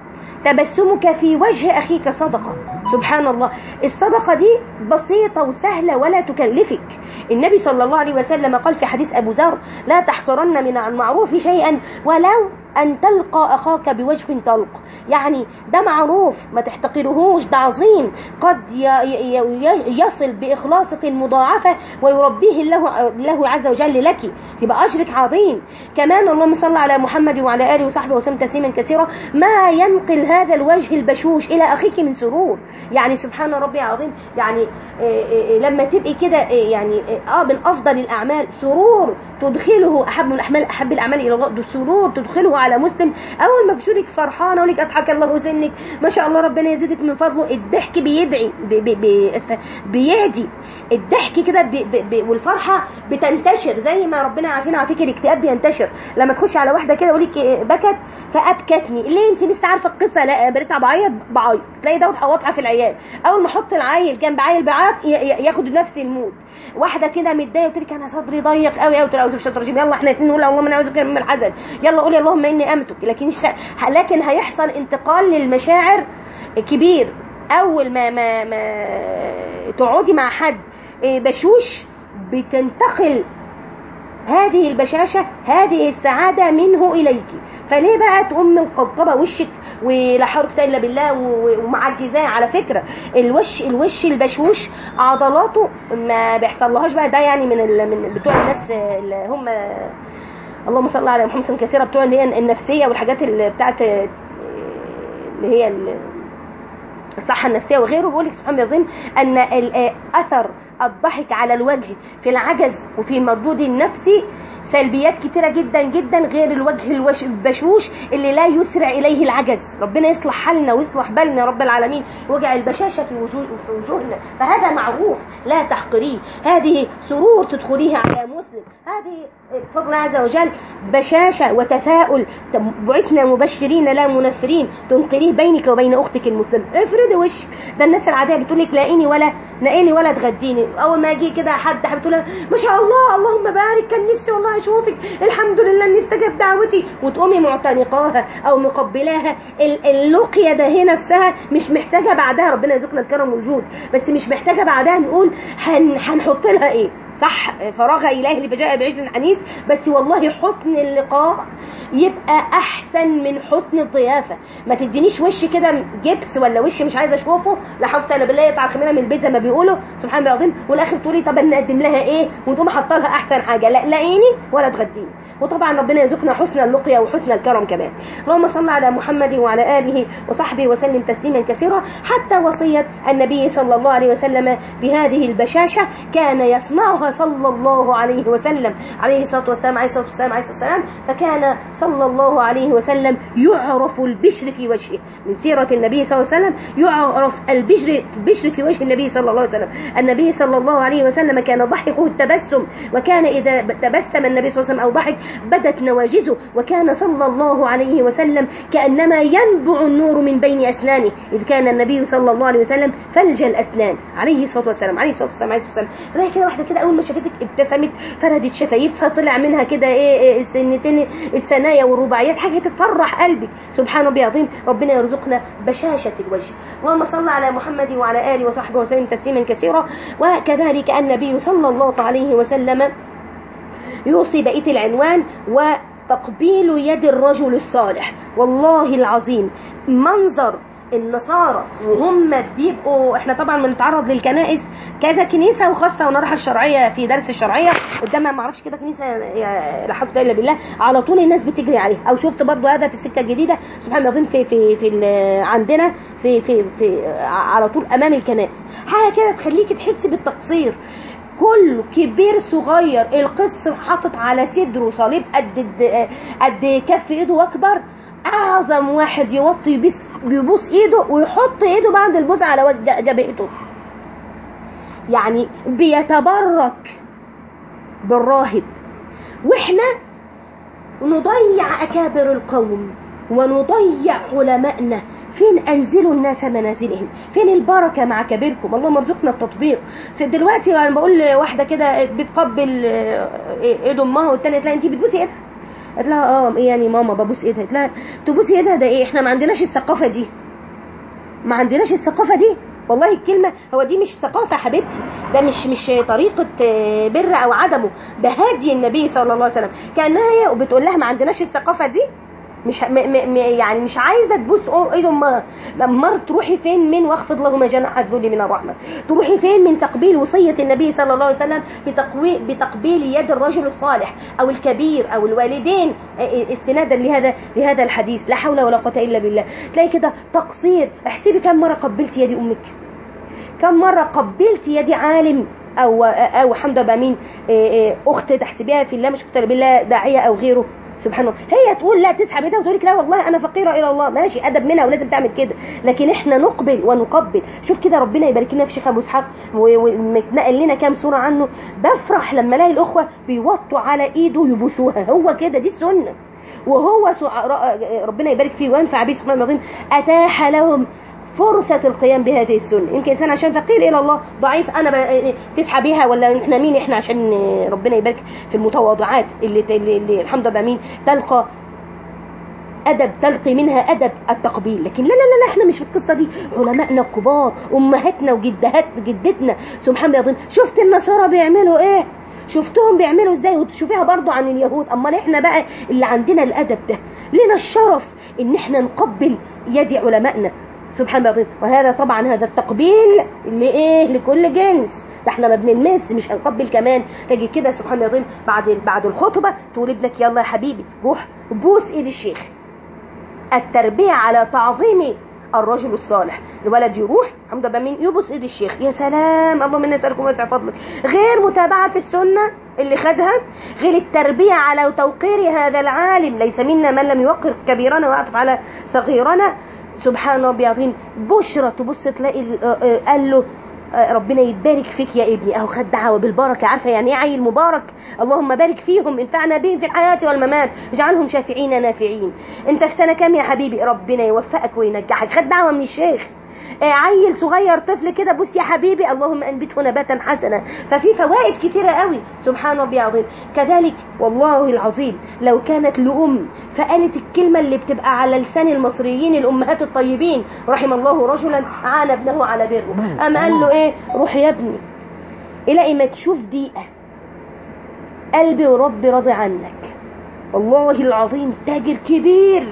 تبسمك في وجه أخيك صدقة سبحان الله الصدقة دي بسيطة وسهلة ولا تكلفك النبي صلى الله عليه وسلم قال في حديث أبو ذر لا تحقرن من المعروف شيئا ولو أن تلقى أخاك بوجه طلق يعني ده معروف ما تحتقرهوش ده عظيم قد ي- ي- ي- يصل بإخلاصة مضاعفة ويربيه الله, الله عز وجل لك يبقى أجرك عظيم كمان اللهم صل على محمد وعلى آله وصحبه وسلم تسليما كثيرا ما ينقل هذا الوجه البشوش إلى أخيك من سرور يعني سبحان ربي العظيم يعني آه، آه، لما تبقي كده آه، يعني اه آه، من أفضل الأعمال سرور تدخله أحب من الأعمال أحب الأعمال إلى الله ده سرور تدخله على مسلم أول ما بشوفك فرحانة ولك أضحك الله سنك ما شاء الله ربنا يزيدك من فضله الضحك بيدعي بي بي بي أسفة بيهدي الضحك كده بي بي بي والفرحة بتنتشر زي ما ربنا عارفين على فكرة الاكتئاب بينتشر لما تخش على واحدة كده يقول لك بكت فأبكتني ليه أنت لسه عارفة القصة لا بديت بعيط بعيط تلاقي دوت واضحة في العيال أول ما أحط العيل جنب عيل بيعيط ي- ي- ياخد نفس المود واحده كده متضايقه قلت لك انا صدري ضيق قوي قوي قلت لها اعوذ بالله الرجيم يلا احنا الاثنين نقول اللهم انا اعوذ بك من الحزن يلا قولي اللهم اني امتك لكن ش... لكن هيحصل انتقال للمشاعر كبير اول ما ما ما تقعدي مع حد بشوش بتنتقل هذه البشاشة هذه السعادة منه إليك فليه بقى تقوم مقبقبة وشك ولا حول ولا الا بالله ومعجزاه على فكره الوش الوش البشوش عضلاته ما بيحصلهاش بقى ده يعني من ال... من بتوع الناس اللي هم اللهم صل على محمد كثيره بتوع اللي هي النفسيه والحاجات اللي بتاعت اللي هي الصحه النفسيه وغيره بيقول لك سبحان الله ان اثر الضحك على الوجه في العجز وفي المردود النفسي سلبيات كتيرة جدا جدا غير الوجه الوش البشوش اللي لا يسرع إليه العجز ربنا يصلح حالنا ويصلح بالنا يا رب العالمين وجع البشاشة في, وجوه في وجوهنا فهذا معروف لا تحقريه هذه سرور تدخليه على مسلم هذه بفضل الله عز وجل بشاشة وتفاؤل بعثنا مبشرين لا منفرين تنقليه بينك وبين أختك المسلم افرضي وشك ده الناس العادية بتقول لك لاقيني ولا لاقيني ولا تغديني اول ما اجي كده حد حبيبتي تقول ما شاء الله اللهم بارك كان نفسي والله اشوفك الحمد لله اني استجاب دعوتي وتقومي معتنقاها او مقبلاها اللقيه ده هي نفسها مش محتاجه بعدها ربنا يرزقنا الكرم والجود بس مش محتاجه بعدها نقول هن هنحط لها ايه صح فراغ إله اللي فجاء بعجل حنيس بس والله حسن اللقاء يبقى أحسن من حسن الضيافة ما تدينيش وش كده جبس ولا وش مش عايزة أشوفه لا حط أنا بالله يقطع الخميرة من البيت زي ما بيقولوا سبحان الله العظيم والآخر تقولي طب نقدم لها إيه وتقوم حاطه لها أحسن حاجة لا لاقيني ولا تغديني وطبعا ربنا يرزقنا حسن اللقيا وحسن الكرم كمان اللهم صل على محمد وعلى آله وصحبه وسلم تسليما كثيرا حتى وصية النبي صلى الله عليه وسلم بهذه البشاشة كان يصنعها صلى الله عليه وسلم عليه الصلاة والسلام عليه الصلاة والسلام عليه الصلاة والسلام فكان صلى الله عليه وسلم يعرف البشر في وجهه من سيرة النبي صلى الله عليه وسلم يعرف البشر البشر في وجه النبي صلى الله عليه وسلم النبي صلى الله عليه وسلم كان ضحكه التبسم وكان إذا تبسم النبي صلى الله عليه وسلم أو ضحك بدت نواجزه وكان صلى الله عليه وسلم كأنما ينبع النور من بين أسنانه إذ كان النبي صلى الله عليه وسلم فلج الأسنان عليه الصلاة والسلام عليه الصلاة والسلام عليه الصلاة والسلام فلاقي كده واحدة كده أول ما شافتك ابتسمت فردت شفايفها طلع منها كده إيه, إيه السنتين الثنايا والرباعيات حاجة تفرح قلبك سبحان ربي العظيم ربنا يرزقنا بشاشة الوجه اللهم صل على محمد وعلى آله وصحبه وسلم تسليما كثيرا وكذلك النبي صلى الله عليه وسلم يوصي بقية العنوان وتقبيل يد الرجل الصالح والله العظيم منظر النصارى وهم بيبقوا احنا طبعا بنتعرض للكنائس كذا كنيسة وخاصة وانا رايحة الشرعية في درس الشرعية قدامها ما اعرفش كده كنيسة لا حول الا بالله على طول الناس بتجري عليها او شفت برضو هذا في السكة الجديدة سبحان الله العظيم في في في عندنا في في في على طول امام الكنائس حاجة كده تخليكي تحسي بالتقصير كله كبير صغير القس حاطط على صدره صليب قد قد كف ايده واكبر اعظم واحد يوطي يبص بيبوس ايده ويحط ايده بعد البوس على وجه جبهته يعني بيتبرك بالراهب واحنا نضيع اكابر القوم ونضيع علمائنا فين انزلوا الناس منازلهم فين البركه مع كبيركم اللهم ارزقنا التطبيق في دلوقتي انا بقول لواحده كده بتقبل ايد امها والتانيه تلاقي انت بتبوسي ايدها قالت لها اه ايه يعني ماما ببوس ايدها قالت لها تبوسي ايدها ده ايه احنا ما عندناش الثقافه دي ما عندناش الثقافه دي والله الكلمه هو دي مش ثقافه حبيبتي ده مش مش طريقه بر او عدمه ده هدي النبي صلى الله عليه وسلم كانها هي وبتقول لها ما عندناش الثقافه دي مش م م يعني مش عايزه تبوس ايد امها لما تروحي فين من واخفض لهما جناح الذل من الرحمه تروحي فين من تقبيل وصيه النبي صلى الله عليه وسلم بتقوي بتقبيل يد الرجل الصالح او الكبير او الوالدين استنادا لهذا لهذا الحديث لا حول ولا قوه الا بالله تلاقي كده تقصير احسبي كم مره قبلت يد امك كم مره قبلت يد عالم او او حمد بامين اخت تحسبيها في الله مش اخت بالله داعيه او غيره سبحان الله هي تقول لا تسحب ايدها وتقول لك لا والله انا فقيره الى الله ماشي ادب منها ولازم تعمل كده لكن احنا نقبل ونقبل شوف كده ربنا يبارك لنا في شيخ ابو اسحاق ومتنقل لنا كام سوره عنه بفرح لما الاقي الاخوه بيوطوا على ايده يبوسوها هو كده دي السنه وهو ربنا يبارك فيه وينفع به سبحانه العظيم اتاح لهم فرصة القيام بهذه السنة يمكن إنسان عشان فقير إلى الله ضعيف أنا ب... تسعى بيها ولا إحنا مين إحنا عشان ربنا يبارك في المتواضعات اللي, اللي, اللي الحمد لله مين تلقى أدب تلقي منها أدب التقبيل لكن لا لا لا, لا احنا مش في القصة دي علمائنا الكبار أمهاتنا وجدهات جدتنا سبحان الله العظيم شفت النصارى بيعملوا إيه شفتهم بيعملوا ازاي وتشوفيها برضو عن اليهود امال احنا بقى اللي عندنا الادب ده لنا الشرف ان احنا نقبل يد علمائنا سبحان الله العظيم وهذا طبعا هذا التقبيل لايه لكل جنس ده احنا ما بنلمس مش هنقبل كمان تجي كده سبحان الله العظيم بعد بعد الخطبه تقول ابنك يلا يا حبيبي روح بوس ايد الشيخ التربيه على تعظيم الرجل الصالح الولد يروح الحمد لله مين يبص ايد الشيخ يا سلام اللهم اني اسالكم واسع فضلك غير متابعه السنه اللي خدها غير التربيه على توقير هذا العالم ليس منا من لم يوقر كبيرنا ويعطف على صغيرنا سبحان ربي العظيم بشرى تبص تلاقي قال له ربنا يبارك فيك يا ابني اهو خد دعوه بالبركه عارفه يعني ايه عيل مبارك اللهم بارك فيهم انفعنا بهم في الحياه والممات اجعلهم شافعين نافعين انت في سنه كام يا حبيبي ربنا يوفقك وينجحك خد دعوه من الشيخ عيل صغير طفل كده بص يا حبيبي اللهم انبته نباتا حسنا ففي فوائد كتيرة قوي سبحان ربي العظيم كذلك والله العظيم لو كانت لأم فقالت الكلمة اللي بتبقى على لسان المصريين الأمهات الطيبين رحم الله رجلا عان ابنه على بره أم قال له ايه روح يا ابني إلى ما تشوف دقيقة قلبي وربي راضي عنك والله العظيم تاجر كبير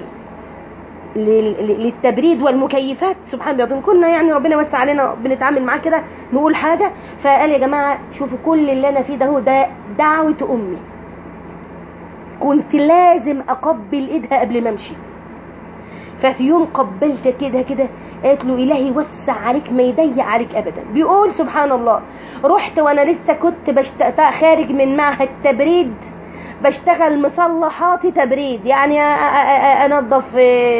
للتبريد والمكيفات سبحان الله كنا يعني ربنا يوسع علينا بنتعامل معاه كده نقول حاجه فقال يا جماعه شوفوا كل اللي انا فيه ده هو ده دعوه امي كنت لازم اقبل ايدها قبل ما امشي ففي يوم قبلت كده كده قالت له الهي يوسع عليك ما يضيق عليك ابدا بيقول سبحان الله رحت وانا لسه كنت بشت... خارج من معهد تبريد بشتغل مصلحاتي تبريد يعني انظف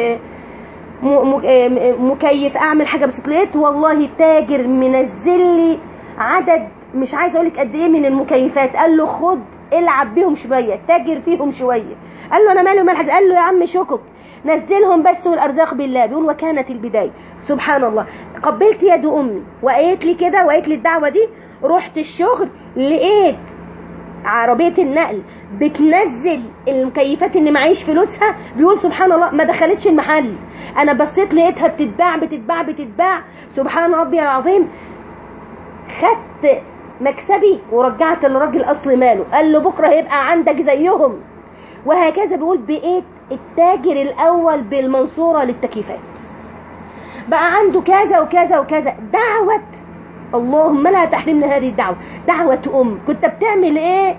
مكيف اعمل حاجه بس لقيت والله تاجر منزل لي عدد مش عايزه اقول لك قد ايه من المكيفات قال له خد العب بيهم شويه تاجر فيهم شويه قال له انا مالي ومال قال له يا عم شكك نزلهم بس والارزاق بالله بيقول وكانت البدايه سبحان الله قبلت يد امي وقالت لي كده وقالت لي الدعوه دي رحت الشغل لقيت عربية النقل بتنزل المكيفات اللي معيش فلوسها بيقول سبحان الله ما دخلتش المحل انا بصيت لقيتها بتتباع بتتباع بتتباع سبحان ربي العظيم خدت مكسبي ورجعت للراجل اصل ماله قال له بكره هيبقى عندك زيهم وهكذا بيقول بقيت التاجر الاول بالمنصوره للتكييفات بقى عنده كذا وكذا وكذا دعوه اللهم لا تحرمنا هذه الدعوة دعوة أم كنت بتعمل إيه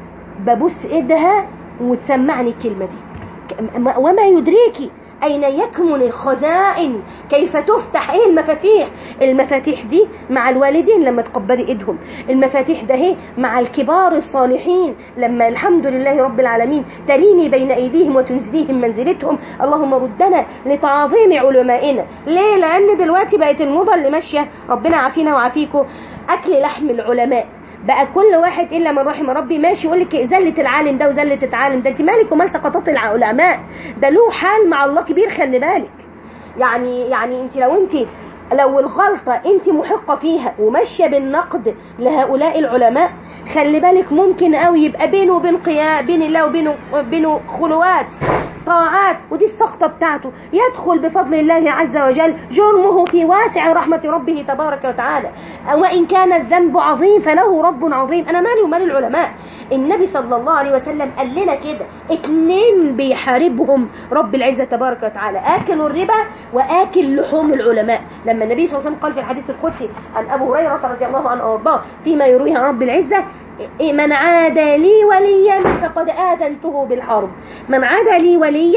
ببص إيدها وتسمعني الكلمة دي وما يدريكي أين يكمن الخزائن كيف تفتح إيه المفاتيح المفاتيح دي مع الوالدين لما تقبلي إيدهم المفاتيح ده هي مع الكبار الصالحين لما الحمد لله رب العالمين تريني بين أيديهم وتنزليهم منزلتهم اللهم ردنا لتعظيم علمائنا ليه لأن دلوقتي بقت الموضة اللي ماشية ربنا عافينا وعافيكم أكل لحم العلماء بقى كل واحد الا من رحم ربي ماشي يقول لك زله العالم ده وزله العالم ده انت مالك ومال سقطات العلماء ده له حال مع الله كبير خلي بالك يعني يعني انت لو انت لو الغلطة انت محقة فيها وماشية بالنقد لهؤلاء العلماء خلي بالك ممكن قوي يبقى بينه وبين قيام بين الله وبينه بينه خلوات طاعات ودي السخطة بتاعته يدخل بفضل الله عز وجل جرمه في واسع رحمة ربه تبارك وتعالى وإن كان الذنب عظيم فله رب عظيم أنا مالي ومال العلماء النبي صلى الله عليه وسلم قال لنا كده اتنين بيحاربهم رب العزة تبارك وتعالى آكل الربا وآكل لحوم العلماء لما النبي صلى الله عليه وسلم قال في الحديث القدسي عن أبو هريرة رضي الله عنه وارضاه فيما يرويه عن رب العزة من عاد لي وليا فقد آذنته بالحرب من عاد لي وليا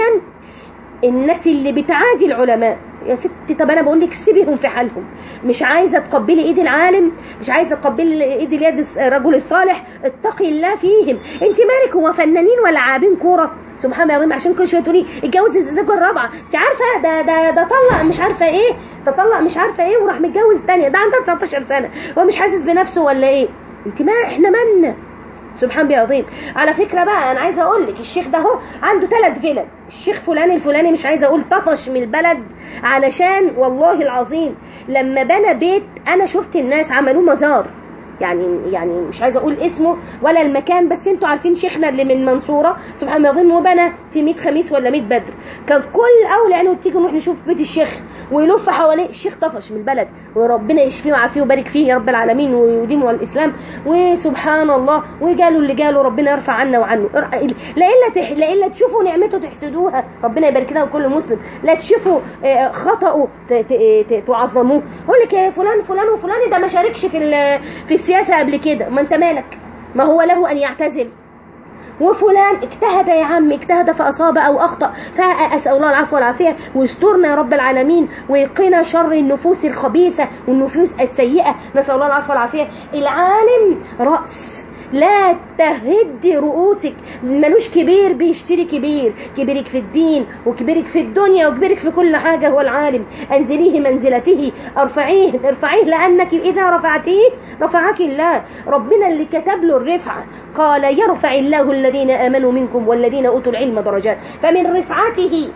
الناس اللي بتعادي العلماء يا ستي طب انا بقول لك سيبيهم في حالهم مش عايزه تقبلي ايد العالم مش عايزه تقبلي ايد اليد الرجل الصالح اتقي الله فيهم انت مالك هو فنانين ولا لاعبين كوره سبحان الله العظيم عشان كل شويه تقولي اتجوز الزوجه الرابعه انت عارفه ده ده ده طلق مش عارفه ايه ده طلق مش عارفه ايه وراح متجوز ثانيه ده عندها 19 سنه هو مش حاسس بنفسه ولا ايه انت ما احنا مالنا سبحان الله عظيم على فكره بقى انا عايزه اقول لك الشيخ ده اهو عنده ثلاث فيلل الشيخ فلان الفلاني مش عايزه اقول طفش من البلد علشان والله العظيم لما بنى بيت انا شفت الناس عملوه مزار يعني يعني مش عايزه اقول اسمه ولا المكان بس انتوا عارفين شيخنا اللي من منصوره سبحان الله العظيم وبنى في 100 خميس ولا 100 بدر كان كل اولى انه تيجي نروح نشوف بيت الشيخ ويلف حواليه الشيخ طفش من البلد وربنا يشفيه ويعافيه ويبارك فيه يا رب العالمين ويديمه على الاسلام وسبحان الله وجاله اللي جاله ربنا يرفع عنا وعنه لا الا تح... لا الا تشوفوا نعمته تحسدوها ربنا يبارك لها كل مسلم لا تشوفوا خطأه ت... ت... ت... تعظموه يقول لك يا فلان فلان وفلان ده ما شاركش في ال... في السياسه قبل كده ما انت مالك ما هو له ان يعتزل وفلان اجتهد يا عم اجتهد فأصاب أو أخطأ فأسأل الله العفو والعافية ويسترنا يا رب العالمين ويقنا شر النفوس الخبيثة والنفوس السيئة نسأل الله العفو والعافية العالم رأس لا تهد رؤوسك ملوش كبير بيشتري كبير كبيرك في الدين وكبيرك في الدنيا وكبيرك في كل حاجة هو العالم أنزليه منزلته ارفعيه ارفعيه لأنك إذا رفعتيه رفعك الله ربنا اللي كتب له الرفعة قال يرفع الله الذين آمنوا منكم والذين أوتوا العلم درجات فمن رفعته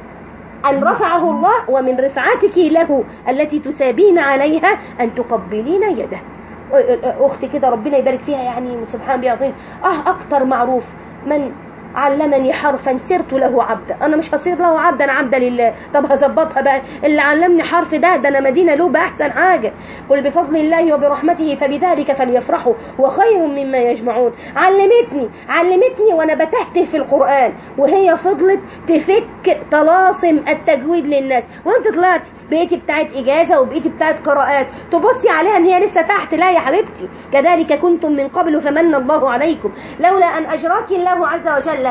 أن رفعه الله ومن رفعتك له التي تسابين عليها أن تقبلين يده اختي كده ربنا يبارك فيها يعني سبحان الله العظيم اه اكتر معروف من علمني حرفا سرت له عبدا انا مش هصير له عبدا انا عبدا لله طب هظبطها بقى اللي علمني حرف ده ده انا مدينه له باحسن حاجه قل بفضل الله وبرحمته فبذلك فليفرحوا وخير مما يجمعون علمتني علمتني وانا بتهته في القران وهي فضلت تفك طلاسم التجويد للناس وانت طلعتي بقيتي بتاعت اجازه وبقيتي بتاعت قراءات تبصي عليها ان هي لسه تحت لا يا حبيبتي كذلك كنتم من قبل فمن الله عليكم لولا ان اجراك الله عز وجل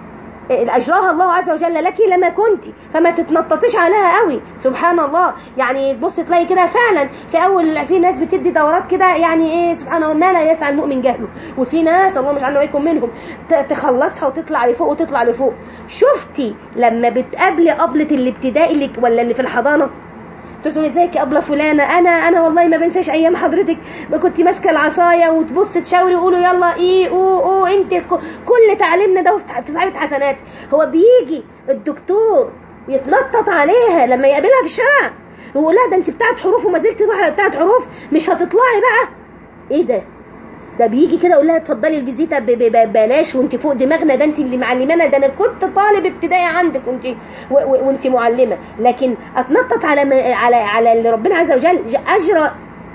اجراها الله عز وجل لك لما كنت فما تتنططيش عليها قوي سبحان الله يعني تبص تلاقي كده فعلا في اول في ناس بتدي دورات كده يعني ايه سبحان الله ما لا يسعى المؤمن جهله وفي ناس الله مش عارفه ويكم منهم تخلصها وتطلع لفوق وتطلع لفوق شفتي لما بتقابلي قبلة الابتدائي اللي ولا اللي في الحضانه تقول ازيك يا ابله فلانه انا انا والله ما بنساش ايام حضرتك ما كنت ماسكه العصايه وتبص تشاوري وقولوا يلا ايه او او انت كل تعليمنا ده في صحيفه حسنات هو بيجي الدكتور يتنطط عليها لما يقابلها في الشارع ويقول لها ده انت بتاعت حروف وما زلت بتاعت حروف مش هتطلعي بقى ايه ده ده بيجي كده يقول لها اتفضلي الفيزيتا ببلاش وانت فوق دماغنا ده انت اللي معلمانا ده انا كنت طالب ابتدائي عندك وانت وانت معلمه لكن اتنطط على على على اللي ربنا عز وجل اجرى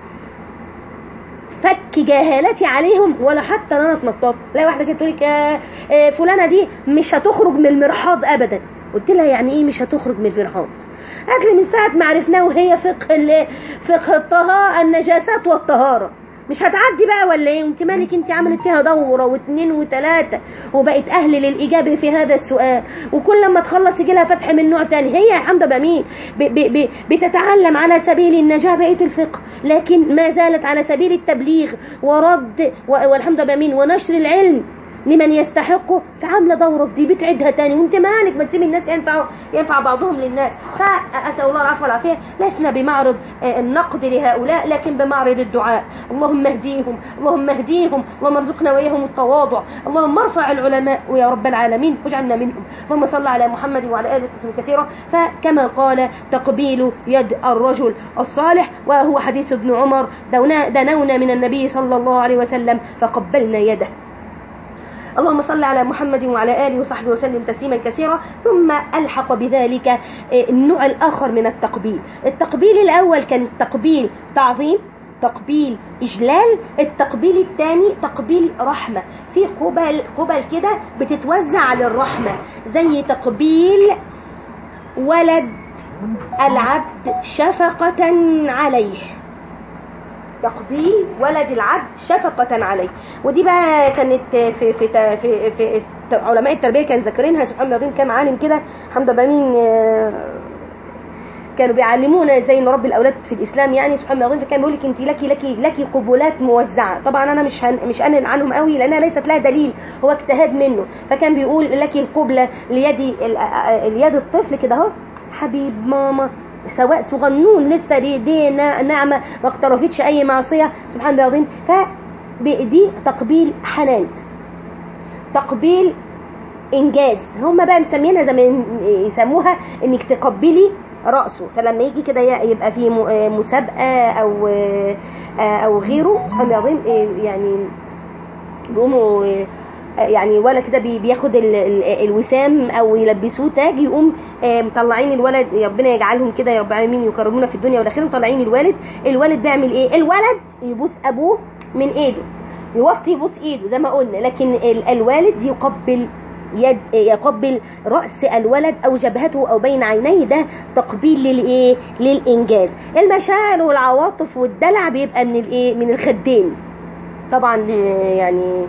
فك جهالتي عليهم ولا حتى انا اتنطط لا واحده كده تقول لك فلانه دي مش هتخرج من المرحاض ابدا قلت لها يعني ايه مش هتخرج من المرحاض قالت لي من ساعه ما عرفناه وهي فقه فقه الطهاره النجاسات والطهاره مش هتعدي بقى ولا ايه وانت مالك انت عملت فيها دوره واثنين وثلاثه وبقت اهل للاجابه في هذا السؤال وكل ما تخلص يجي لها فتح من نوع تاني هي حمد بمين بتتعلم على سبيل النجاه بقيه الفقه لكن ما زالت على سبيل التبليغ ورد والحمد بمين ونشر العلم لمن يستحقه فعامله دوره في دي بتعيدها تاني وانت مالك ما تسيب الناس ينفع ينفع بعضهم للناس فاسال الله العفو والعافيه لسنا بمعرض النقد لهؤلاء لكن بمعرض الدعاء اللهم اهديهم اللهم اهديهم اللهم ارزقنا واياهم التواضع اللهم ارفع العلماء ويا رب العالمين واجعلنا منهم اللهم صل على محمد وعلى اله وصحبه كثيرا فكما قال تقبيل يد الرجل الصالح وهو حديث ابن عمر دنونا من النبي صلى الله عليه وسلم فقبلنا يده اللهم صل على محمد وعلى آله وصحبه وسلم تسليما كثيرا ثم ألحق بذلك النوع الآخر من التقبيل التقبيل الأول كان تقبيل تعظيم تقبيل إجلال التقبيل الثاني تقبيل رحمة في قبل قبل كده بتتوزع على الرحمة زي تقبيل ولد العبد شفقة عليه تقبيل ولد العبد شفقة عليه ودي بقى كانت في في في في, في علماء التربية كانوا ذاكرينها سبحان الله العظيم كام عالم كده حمد بامين كانوا بيعلمونا ازاي نربي الاولاد في الاسلام يعني سبحان الله العظيم فكان بيقول لك انت لك لك لك قبولات موزعه طبعا انا مش هن مش انقل عنهم قوي لانها ليست لها دليل هو اجتهاد منه فكان بيقول لك القبله ليد اليد الطفل كده اهو حبيب ماما سواء صغنون لسه دي نعمة ما اقترفتش أي معصية سبحان الله العظيم فدي تقبيل حنان تقبيل إنجاز هم بقى مسمينها زي ما يسموها إنك تقبلي راسه فلما يجي كده يبقى في مسابقه او او غيره سبحان الله العظيم يعني بيقوموا يعني ولا كده بياخد ال ال الوسام او يلبسوه تاج يقوم مطلعين الولد ربنا يجعلهم كده يا رب العالمين يكرمونا في الدنيا والاخره مطلعين الوالد الولد بيعمل ايه الولد يبوس ابوه من ايده يوطي يبوس ايده زي ما قلنا لكن الوالد يقبل يد يقبل راس الولد او جبهته او بين عينيه ده تقبيل للايه للانجاز المشاعر والعواطف والدلع بيبقى من الايه من الخدين طبعا يعني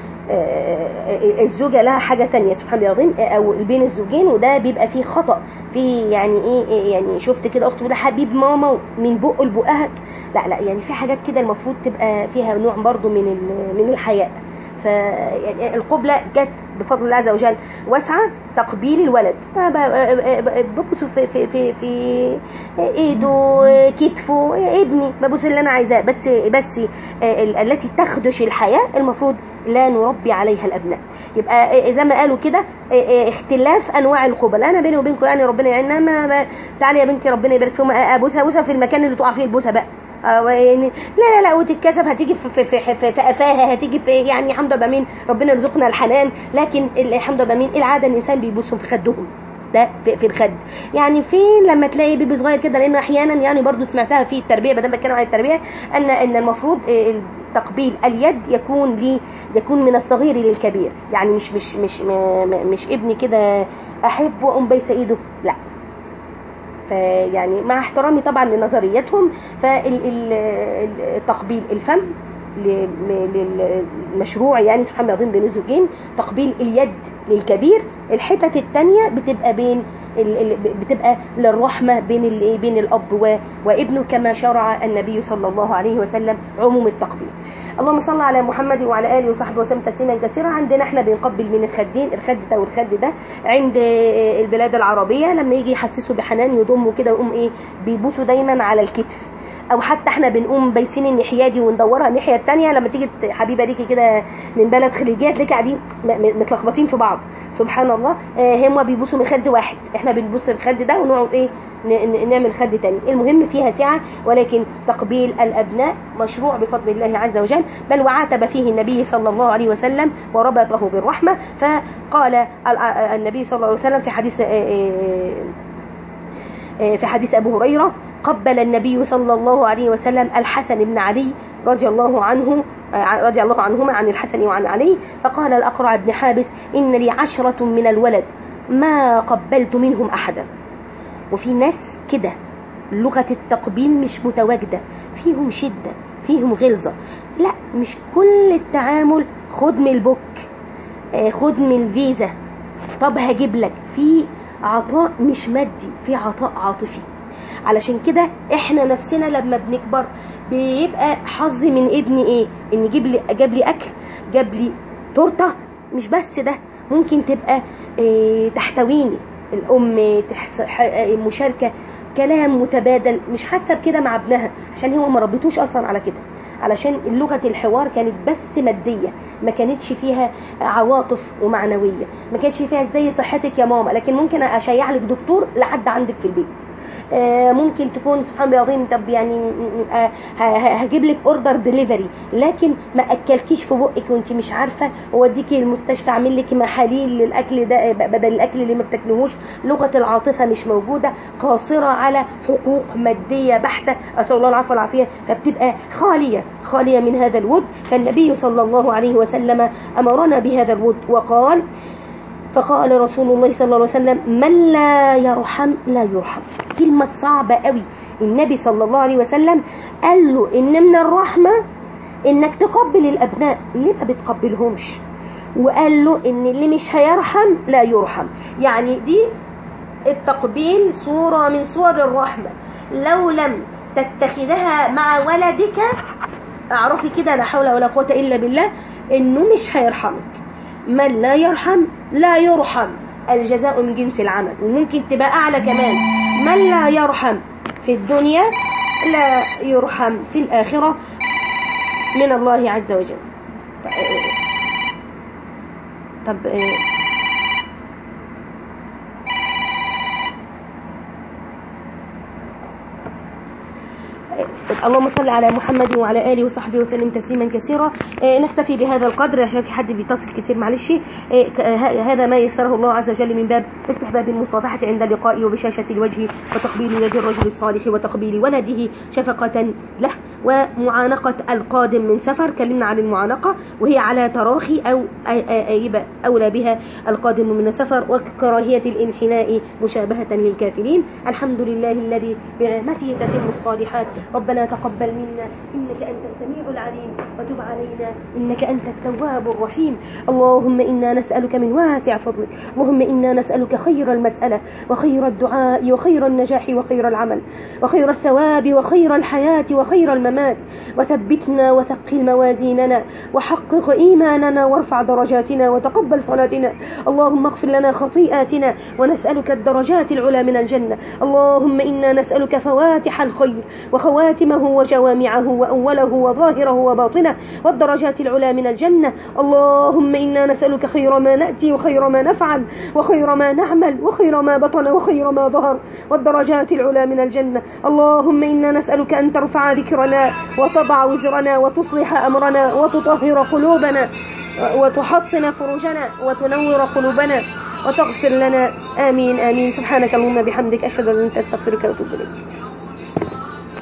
الزوجه لها حاجه تانية سبحان الله العظيم او بين الزوجين وده بيبقى فيه خطا في يعني ايه يعني شفت كده اخت ده حبيب ماما من بقه لبقها لا لا يعني في حاجات كده المفروض تبقى فيها نوع برضو من من الحياء ف يعني القبلة جت بفضل الله عز وجل واسعة تقبيل الولد ببصه في في في في ايده كتفه ابني ببص اللي انا عايزاه بس بس التي تخدش الحياة المفروض لا نربي عليها الابناء يبقى زي ما قالوا كده اختلاف انواع القبل انا بيني وبينكم يعني ربنا يعيننا ما, ما تعالي يا بنتي ربنا يبارك فيهم ابوسها ابوسها في المكان اللي تقع فيه البوسه بقى يعني لا لا لا وتتكسف هتيجي في في في, في, في قفاها هتيجي في يعني الحمد لله بمين ربنا يرزقنا الحنان لكن الحمد لله بمين العاده الانسان بيبوسهم في خدهم ده في, في الخد يعني فين لما تلاقي بيبي صغير كده لانه احيانا يعني برضو سمعتها في التربيه بدل بتكلم عن التربيه ان ان المفروض تقبيل اليد يكون لي يكون من الصغير للكبير يعني مش مش مش مش ابني كده احب واقوم بايسه ايده لا فيعني مع احترامي طبعا لنظريتهم فالتقبيل الفم للمشروع يعني سبحان الله العظيم بين الزوجين تقبيل اليد للكبير الحتت الثانيه بتبقى بين بتبقى للرحمة بين بين الأب وابنه كما شرع النبي صلى الله عليه وسلم عموم التقبيل اللهم صل على محمد وعلى آله وصحبه وسلم تسليما كثيرا عندنا احنا بنقبل من الخدين الخد ده والخد ده عند البلاد العربية لما يجي يحسسوا بحنان يضموا كده ويقوم ايه بيبوسوا دايما على الكتف او حتى احنا بنقوم بايسين الناحيه دي وندورها الناحيه الثانيه لما تيجي حبيبه ليكي كده من بلد خليجيه تلاقي قاعدين متلخبطين في بعض سبحان الله هم بيبوسوا من خد واحد احنا بنبوس الخد ده ونقعد ايه نعمل خد تاني المهم فيها سعة ولكن تقبيل الأبناء مشروع بفضل الله عز وجل بل وعاتب فيه النبي صلى الله عليه وسلم وربطه بالرحمة فقال النبي صلى الله عليه وسلم في حديث في حديث أبو هريرة قبل النبي صلى الله عليه وسلم الحسن بن علي رضي الله عنه رضي الله عنهما عن الحسن وعن علي فقال الأقرع بن حابس إن لي عشرة من الولد ما قبلت منهم أحدا وفي ناس كده لغة التقبيل مش متواجدة فيهم شدة فيهم غلظة لا مش كل التعامل خد من البوك خد من الفيزا طب هجيب لك في عطاء مش مادي في عطاء عاطفي علشان كده احنا نفسنا لما بنكبر بيبقى حظي من ابني ايه ان يجيب لي جاب لي اكل جاب لي تورته مش بس ده ممكن تبقى اه تحتويني الام تحس مشاركه كلام متبادل مش حاسه بكده مع ابنها عشان هو ما ربيتوش اصلا على كده علشان لغه الحوار كانت بس ماديه ما كانتش فيها عواطف ومعنويه ما كانتش فيها ازاي صحتك يا ماما لكن ممكن اشيع لك دكتور لحد عندك في البيت ممكن تكون سبحان الله العظيم طب يعني هجيب لك اوردر ديليفري لكن ما اكلكيش في بقك وانت مش عارفه اوديكي المستشفى اعمل لك محاليل للاكل ده بدل الاكل اللي ما بتاكلوهوش لغه العاطفه مش موجوده قاصره على حقوق ماديه بحته اسال الله العفو والعافيه فبتبقى خاليه خاليه من هذا الود فالنبي صلى الله عليه وسلم امرنا بهذا الود وقال فقال رسول الله صلى الله عليه وسلم من لا يرحم لا يرحم كلمة صعبة قوي النبي صلى الله عليه وسلم قال له إن من الرحمة إنك تقبل الأبناء ليه ما بتقبلهمش وقال له إن اللي مش هيرحم لا يرحم يعني دي التقبيل صورة من صور الرحمة لو لم تتخذها مع ولدك اعرفي كده لا حول ولا قوة إلا بالله إنه مش هيرحمك من لا يرحم لا يرحم الجزاء من جنس العمل وممكن تبقى أعلى كمان من لا يرحم في الدنيا لا يرحم في الآخرة من الله عز وجل طب اللهم صل على محمد وعلى آله وصحبه وسلم تسليما كثيرا آه، نكتفي بهذا القدر عشان في حد بيتصل كثير معلش آه، ك- آه، هذا ما يسره الله عز وجل من باب استحباب المصافحة عند اللقاء وبشاشة الوجه وتقبيل يد الرجل الصالح وتقبيل ولده شفقة له ومعانقة القادم من سفر كلمنا عن المعانقة وهي على تراخي أو آ- آ- يبقى أولى بها القادم من السفر وكراهية الانحناء مشابهة للكافرين الحمد لله الذي بنعمته تتم الصالحات ربنا تقبل منا إنك أنت السميع العليم وتب علينا إنك أنت التواب الرحيم اللهم إنا نسألك من واسع فضلك اللهم إنا نسألك خير المسألة وخير الدعاء وخير النجاح وخير العمل وخير الثواب وخير الحياة وخير الممات وثبتنا وثقل موازيننا وحقق إيماننا وارفع درجاتنا وتقبل صلاتنا اللهم اغفر لنا خطيئاتنا ونسألك الدرجات العلى من الجنة اللهم إنا نسألك فواتح الخير وخواتمه وجوامعه وأوله وظاهره وباطنه والدرجات العلى من الجنة اللهم إنا نسألك خير ما نأتي وخير ما نفعل وخير ما نعمل وخير ما بطن وخير ما ظهر والدرجات العلى من الجنة اللهم إنا نسألك أن ترفع ذكرنا وتضع وزرنا وتصلح أمرنا وتطهر قلوبنا وتحصن فروجنا وتنور قلوبنا وتغفر لنا آمين آمين سبحانك اللهم بحمدك أشهد أن لا إله إلا أنت أستغفرك وأتوب إليك